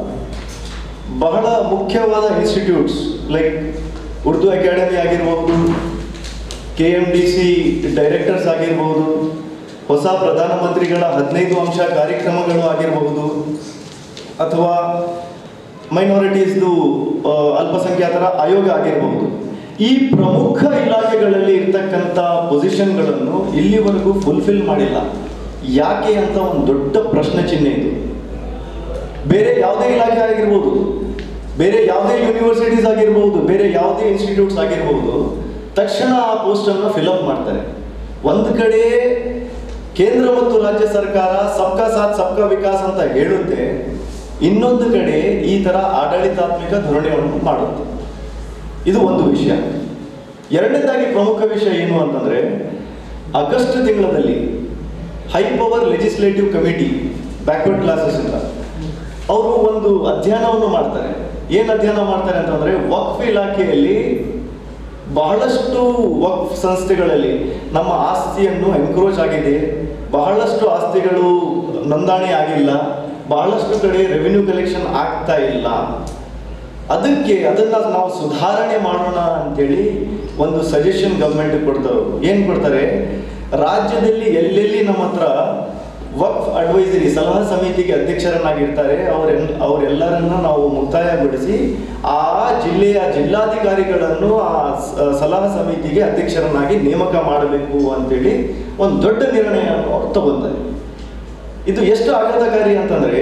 ಬಹಳ ಮುಖ್ಯವಾದ ಇನ್ಸ್ಟಿಟ್ಯೂಟ್ಸ್ ಲೈಕ್ ಉರ್ದು ಅಕಾಡೆಮಿ ಆಗಿರ್ಬೋದು K M D C directors ಆಗಿರ್ಬೋದು ಹೊಸ ಪ್ರಧಾನಮಂತ್ರಿಗಳ ಹದಿನೈದು ಅಂಶ ಕಾರ್ಯಕ್ರಮಗಳು ಆಗಿರಬಹುದು ಅಥವಾ ಮೈನಾರಿಟೀಸ್ದು ಅಲ್ಪಸಂಖ್ಯಾತರ ಆಯೋಗ ಆಗಿರಬಹುದು ಈ ಪ್ರಮುಖ ಇಲಾಖೆಗಳಲ್ಲಿ ಇರ್ತಕ್ಕಂಥ ಪೊಸಿಷನ್ಗಳನ್ನು ಇಲ್ಲಿವರೆಗೂ ಫುಲ್ಫಿಲ್ ಮಾಡಿಲ್ಲ ಯಾಕೆ ಅಂತ ಒಂದು ದೊಡ್ಡ ಪ್ರಶ್ನೆ ಚಿಹ್ನೆ ಇದು ಬೇರೆ ಯಾವುದೇ ಇಲಾಖೆ ಆಗಿರ್ಬೋದು ಬೇರೆ ಯಾವುದೇ ಯೂನಿವರ್ಸಿಟೀಸ್ ಆಗಿರ್ಬೋದು ಬೇರೆ ಯಾವುದೇ ಇನ್ಸ್ಟಿಟ್ಯೂಟ್ಸ್ ಆಗಿರ್ಬೋದು ತಕ್ಷಣ ಆ ಪೋಸ್ಟನ್ನು ಫಿಲಪ್ ಮಾಡ್ತಾರೆ ಒಂದು ಕಡೆ ಕೇಂದ್ರ ಮತ್ತು ರಾಜ್ಯ ಸರ್ಕಾರ ಸಬ್ಕಾ ಸಾಥ್ ಸಬ್ಕಾ ವಿಕಾಸ್ ಅಂತ ಹೇಳುತ್ತೆ ಇನ್ನೊಂದು ಕಡೆ ಈ ತರ ಆಡಳಿತಾತ್ಮಕ ಧೋರಣೆಯನ್ನು ಮಾಡುತ್ತೆ ಇದು ಒಂದು ವಿಷಯ ಎರಡನೇದಾಗಿ ಪ್ರಮುಖ ವಿಷಯ ಏನು ಅಂತಂದ್ರೆ ಆಗಸ್ಟ್ ತಿಂಗಳಲ್ಲಿ high power legislative committee backward classes ಅಂತ ಅವರು ಒಂದು ಅಧ್ಯಯನವನ್ನು ಮಾಡ್ತಾರೆ ಏನು ಅಧ್ಯಯನ ಮಾಡ್ತಾರೆ ಅಂತಂದ್ರೆ ವಕ್ಫ್ ಇಲಾಖೆಯಲ್ಲಿ ಬಹಳಷ್ಟು ವಕ್ಫ್ ಸಂಸ್ಥೆಗಳಲ್ಲಿ ನಮ್ಮ ಆಸ್ತಿಯನ್ನು ಎನ್ಕ್ರೋಚ್ ಆಗಿದೆ ಬಹಳಷ್ಟು ಆಸ್ತಿಗಳು ನೋಂದಣಿ ಆಗಿಲ್ಲ ಬಹಳಷ್ಟು ಕಡೆ ರೆವಿನ್ಯೂ ಕಲೆಕ್ಷನ್ ಆಗ್ತಾ ಇಲ್ಲ ಅದಕ್ಕೆ ಅದನ್ನ ನಾವು ಸುಧಾರಣೆ ಮಾಡೋಣ ಅಂತೇಳಿ ಒಂದು ಸಜೆಷನ್ ಗವರ್ಮೆಂಟ್ ಕೊಡ್ತಾರೆ ಏನ್ ಕೊಡ್ತಾರೆ ರಾಜ್ಯದಲ್ಲಿ ಎಲ್ಲೆಲ್ಲಿ ನಮ್ಮ ಹತ್ರ ವಕ್ಫ್ ಅಡ್ವೈಸರಿ ಸಲಹಾ ಸಮಿತಿಗೆ ಅಧ್ಯಕ್ಷರನ್ನಾಗಿರ್ತಾರೆ ಅವರೆಲ್ಲ ಅವರೆಲ್ಲರನ್ನ ನಾವು ಮುಕ್ತಾಯಗೊಳಿಸಿ ಆ ಜಿಲ್ಲೆಯ ಜಿಲ್ಲಾಧಿಕಾರಿಗಳನ್ನು ಆ ಸ- ಸಲಹಾ ಸಮಿತಿಗೆ ಅಧ್ಯಕ್ಷರನ್ನಾಗಿ ನೇಮಕ ಮಾಡಬೇಕು ಅಂತೇಳಿ ಒಂದು ದೊಡ್ಡ ನಿರ್ಣಯವನ್ನು ಅವ್ರು ತಗೊಂತಾರೆ ಇದು ಎಷ್ಟು ಆಘಾತಕಾರಿ ಅಂತಂದ್ರೆ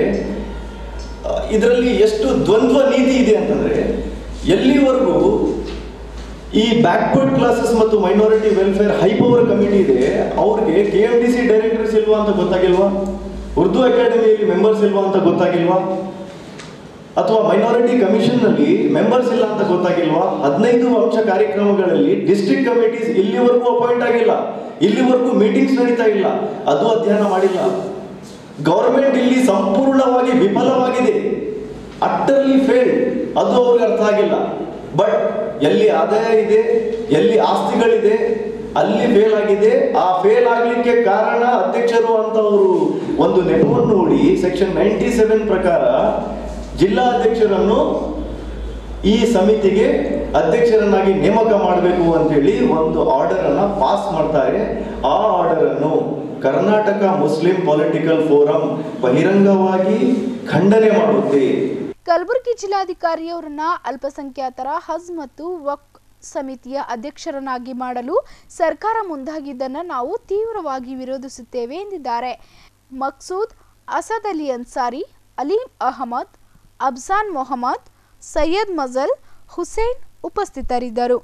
ಇದರಲ್ಲಿ ಎಷ್ಟು ದ್ವಂದ್ವ ನೀತಿ ಇದೆ ಅಂತಂದ್ರೆ ಎಲ್ಲಿವರೆಗೂ ಈ ಬ್ಯಾಕ್ವರ್ಡ್ ಕ್ಲಾಸಸ್ ಮತ್ತು minority welfare high power committee ಇದೆ ಅವ್ರಿಗೆ K M D C directors ಇಲ್ವಾ ಅಂತ ಗೊತ್ತಾಗಿಲ್ವಾ ಉರ್ದು ಅಕಾಡೆಮಿಯಲ್ಲಿ ಮೆಂಬರ್ಸ್ ಇಲ್ವಾ ಅಂತ ಗೊತ್ತಾಗಿಲ್ವಾ ಅಥವಾ ಮೈನಾರಿಟಿ ಕಮಿಷನ್ನಲ್ಲಿ ಮೆಂಬರ್ಸ್ ಇಲ್ಲ ಅಂತ ಗೊತ್ತಾಗಿಲ್ವಾ ಹದಿನೈದು ಅಂಶ ಕಾರ್ಯಕ್ರಮಗಳಲ್ಲಿ ಡಿಸ್ಟ್ರಿಕ್ಟ್ ಕಮಿಟೀಸ್ ಇಲ್ಲಿವರೆಗೂ ಅಪಾಯಿಂಟ್ ಆಗಿಲ್ಲ ಇಲ್ಲಿವರೆಗೂ ಮೀಟಿಂಗ್ಸ್ ನಡೀತಾ ಇಲ್ಲ ಅದು ಅಧ್ಯಯನ ಮಾಡಿಲ್ಲ ಗೌರ್ಮೆಂಟ್ ಇಲ್ಲಿ ಸಂಪೂರ್ಣವಾಗಿ ವಿಫಲವಾಗಿದೆ ಅಟ್ಟರ್ಲಿ ಫೇಲ್ಡ್ ಅದು ಅವ್ರಿಗೆ ಅರ್ಥ ಆಗಿಲ್ಲ ಬಟ್ ಎಲ್ಲಿ ಆದಾಯ ಇದೆ ಎಲ್ಲಿ ಆಸ್ತಿಗಳಿದೆ ಅಲ್ಲಿ ಫೇಲ್ ಆಗಿದೆ ಆ ಫೇಲ್ ಆಗ್ಲಿಕ್ಕೆ ಕಾರಣ ಅಧ್ಯಕ್ಷರು ಅಂತ ಅವರು ಒಂದು ನೆಪವನ್ನು ಹೂಡಿ ಸೆಕ್ಷನ್ ನೈಂಟಿ ಸೆವೆನ್ ಪ್ರಕಾರ ಜಿಲ್ಲಾ ಅಧ್ಯಕ್ಷರನ್ನು ಈ ಸಮಿತಿಗೆ ಅಧ್ಯಕ್ಷರನ್ನಾಗಿ ನೇಮಕ ಮಾಡಬೇಕು ಅಂತೇಳಿ ಒಂದು ಆರ್ಡರ್ ಅನ್ನ ಪಾಸ್ ಮಾಡ್ತಾರೆ ಆ ಆರ್ಡರ್ ಅನ್ನು ಕರ್ನಾಟಕ ಮುಸ್ಲಿಂ ಪೊಲಿಟಿಕಲ್ ಫೋರಂ ಬಹಿರಂಗವಾಗಿ ಖಂಡನೆ ಮಾಡುತ್ತೆ ಕಲಬುರಗಿ ಜಿಲ್ಲಾಧಿಕಾರಿಯವರನ್ನ ಅಲ್ಪಸಂಖ್ಯಾತರ ಹಜ್ ಮತ್ತು ವಕ್ ಸಮಿತಿಯ ಅಧ್ಯಕ್ಷರನ್ನಾಗಿ ಮಾಡಲು ಸರ್ಕಾರ ಮುಂದಾಗಿದ್ದನ್ನು ನಾವು ತೀವ್ರವಾಗಿ ವಿರೋಧಿಸುತ್ತೇವೆ ಎಂದಿದ್ದಾರೆ ಮಕ್ಸೂದ್ ಅಸದ್ ಅಲಿ ಅನ್ಸಾರಿ ಅಲೀಂ ಅಹಮದ್ ಅಬ್ಸಾನ್ ಮೊಹಮ್ಮದ್ ಸೈಯದ್ ಮಜಲ್ ಹುಸೇನ್ ಉಪಸ್ಥಿತರಿದ್ದರು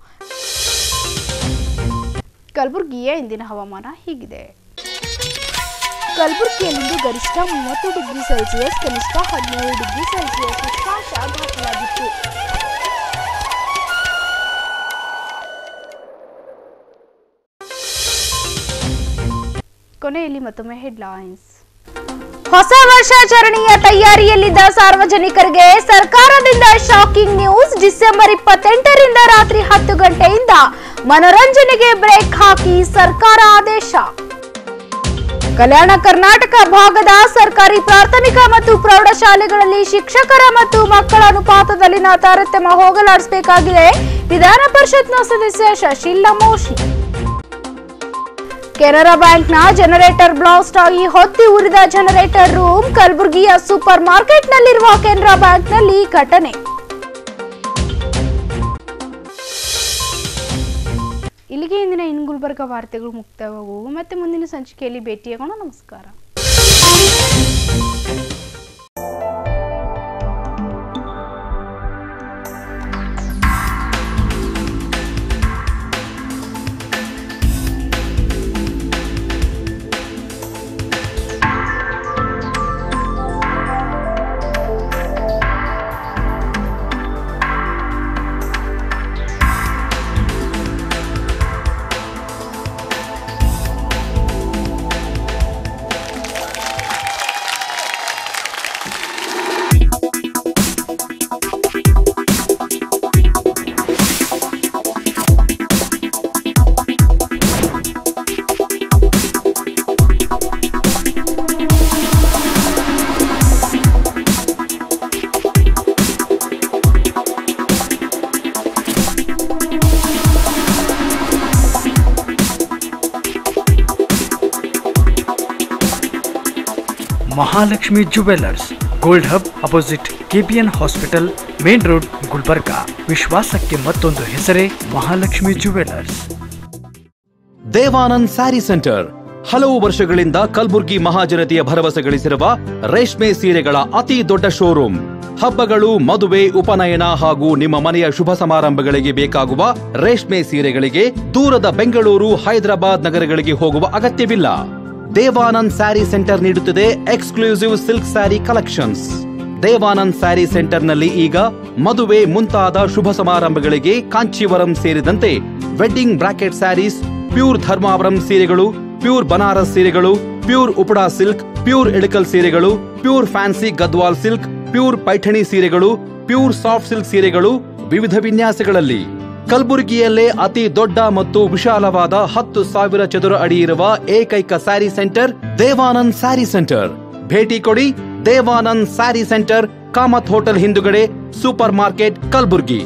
ಕಲಬುರಗಿಯ ಇಂದಿನ ಹವಾಮಾನ ಹೀಗಿದೆ ಕಲಬುರಗಿಯಲ್ಲಿಂದು ಗರಿಷ್ಠ ಮೂವತ್ತು ಡಿಗ್ರಿ ಸೆಲ್ಸಿಯಸ್ ಕನಿಷ್ಠ ಹದಿನೇಳು ಡಿಗ್ರಿ ಸೆಲ್ಸಿಯಸ್ ಉಷ್ಣಾಂಶ ದಾಖಲಾಗಿತ್ತು ಕೊನೆಯಲ್ಲಿ ಮತ್ತೊಮ್ಮೆ ಹೆಡ್ಲೈನ್ಸ್ ಹೊಸ ವರ್ಷಾಚರಣೆಯ ತಯಾರಿಯಲ್ಲಿದ್ದ ಸಾರ್ವಜನಿಕರಿಗೆ ಸರ್ಕಾರದಿಂದ ಶಾಕಿಂಗ್ ನ್ಯೂಸ್ ಡಿಸೆಂಬರ್ ಇಪ್ಪತ್ತೆಂಟರಿಂದ ರಾತ್ರಿ ಹತ್ತು ಗಂಟೆಯಿಂದ ಮನೋರಂಜನೆಗೆ ಬ್ರೇಕ್ ಹಾಕಿ ಸರ್ಕಾರ ಆದೇಶ ಕಲ್ಯಾಣ ಕರ್ನಾಟಕ ಭಾಗದ ಸರ್ಕಾರಿ ಪ್ರಾಥಮಿಕ ಮತ್ತು ಪ್ರೌಢಶಾಲೆಗಳಲ್ಲಿ ಶಿಕ್ಷಕರ ಮತ್ತು ಮಕ್ಕಳ ಅನುಪಾತದಲ್ಲಿನ ತಾರತಮ್ಯ ಹೋಗಲಾಡಿಸಬೇಕಾಗಿದೆ ವಿಧಾನ ಪರಿಷತ್ನ ಸದಸ್ಯ ಶಶಿಲ್ ಲಮೋಶಿ ಕೆನರಾ ಬ್ಯಾಂಕ್ನ ಜನರೇಟರ್ ಬ್ಲಾಸ್ಟ್ ಆಗಿ ಹೊತ್ತಿ ಉರಿದ ಜನರೇಟರ್ ರೂಮ್ ಕಲಬುರಗಿಯ ಸೂಪರ್ ಮಾರ್ಕೆಟ್ನಲ್ಲಿರುವ ಕೆನರಾ ಬ್ಯಾಂಕ್ನಲ್ಲಿ ಘಟನೆ ಇಲ್ಲಿಗೆ ಇಂದಿನ ಇನ್ ಗುಲ್ಬರ್ಗ ವಾರ್ತೆಗಳು ಮುಕ್ತಾಯವಾಗುವು ಮತ್ತೆ ಮುಂದಿನ ಸಂಚಿಕೆಯಲ್ಲಿ ಭೇಟಿಯಾಗೋಣ ನಮಸ್ಕಾರ Mahalakshmi jewellers gold hub opposite KPN hospital main road Gulbarga ವಿಶ್ವಾಸಕ್ಕೆ ಮತ್ತೊಂದು ಹೆಸರೇ ಮಹಾಲಕ್ಷ್ಮಿ ಜುವೆಲ್ಲರ್ಸ್ ದೇವಾನಂದ್ ಸ್ಯಾರಿ ಸೆಂಟರ್ ಹಲವು ವರ್ಷಗಳಿಂದ ಕಲ್ಬುರ್ಗಿ ಮಹಾಜನತೆಯ ಭರವಸೆ ಗಳಿಸಿರುವ ರೇಷ್ಮೆ ಸೀರೆಗಳ ಅತಿ ದೊಡ್ಡ ಶೋರೂಮ್ ಹಬ್ಬಗಳು ಮದುವೆ ಉಪನಯನ ಹಾಗೂ ನಿಮ್ಮ ಮನೆಯ ಶುಭ ಸಮಾರಂಭಗಳಿಗೆ ಬೇಕಾಗುವ ರೇಷ್ಮೆ ಸೀರೆಗಳಿಗೆ ದೂರದ ಬೆಂಗಳೂರು ಹೈದರಾಬಾದ್ ನಗರಗಳಿಗೆ ಹೋಗುವ ಅಗತ್ಯವಿಲ್ಲ ದೇವಾನಂದ್ ಸ್ಯಾರಿ ಸೆಂಟರ್ ನೀಡುತ್ತಿದೆ exclusive silk sari collections Devanand sari ಸೆಂಟರ್ನಲ್ಲಿ ಈಗ ಮದುವೆ ಮುಂತಾದ ಶುಭ ಸಮಾರಂಭಗಳಿಗೆ ಕಾಂಚೀವರಂ ಸೇರಿದಂತೆ wedding brocade saris pure Dharmavaram ಸೀರೆಗಳು ಪ್ಯೂರ್ ಬನಾರಸ್ ಸೀರೆಗಳು pure Uppada silk pure Ilkal ಸೀರೆಗಳು pure fancy Gadwal silk pure Paithani ಸೀರೆಗಳು ಪ್ಯೂರ್ ಸಾಫ್ಟ್ ಸಿಲ್ಕ್ ಸೀರೆಗಳು ವಿವಿಧ ವಿನ್ಯಾಸಗಳಲ್ಲಿ ಕಲಬುರಗಿಯಲ್ಲೇ ಅತಿ ದೊಡ್ಡ ಮತ್ತು ವಿಶಾಲವಾದ ಹತ್ತು ಸಾವಿರ ಚದುರ ಅಡಿ ಇರುವ ಏಕೈಕ ಸ್ಯಾರಿ ಸೆಂಟರ್ ದೇವಾನಂದ್ ಸ್ಯಾರಿ ಸೆಂಟರ್ ಭೇಟಿ ಕೊಡಿ ದೇವಾನಂದ್ ಸ್ಯಾರಿ ಸೆಂಟರ್ ಕಾಮತ್ ಹೋಟೆಲ್ ಹಿಂದುಗಡೆ supermarket Kalaburagi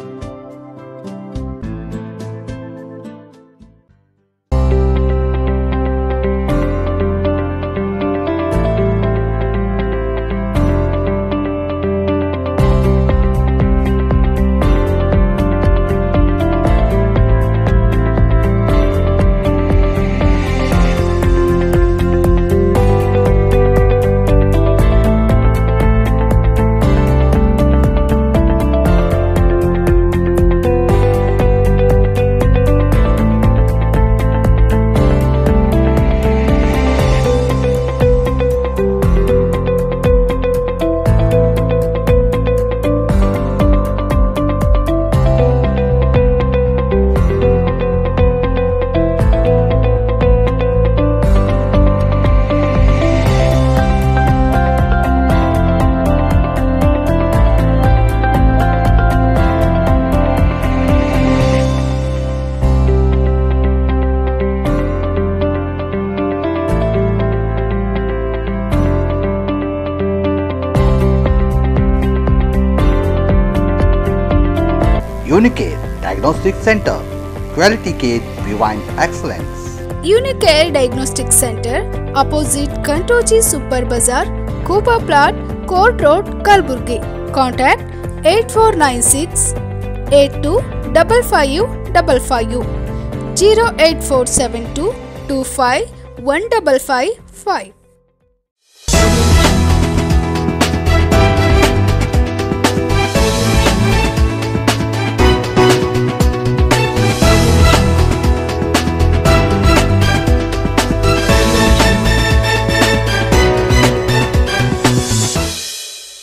Unicare Diagnostic Center. Quality care beyond excellence. Unicare diagnostic centre opposite ಕಂಟೋಜಿ ಸೂಪರ್ ಬಜಾರ್ ಕೂಪಾ plot court road Kalaburagi contact eight four nine six eight two double five double five zero eight four seven two two five one double five five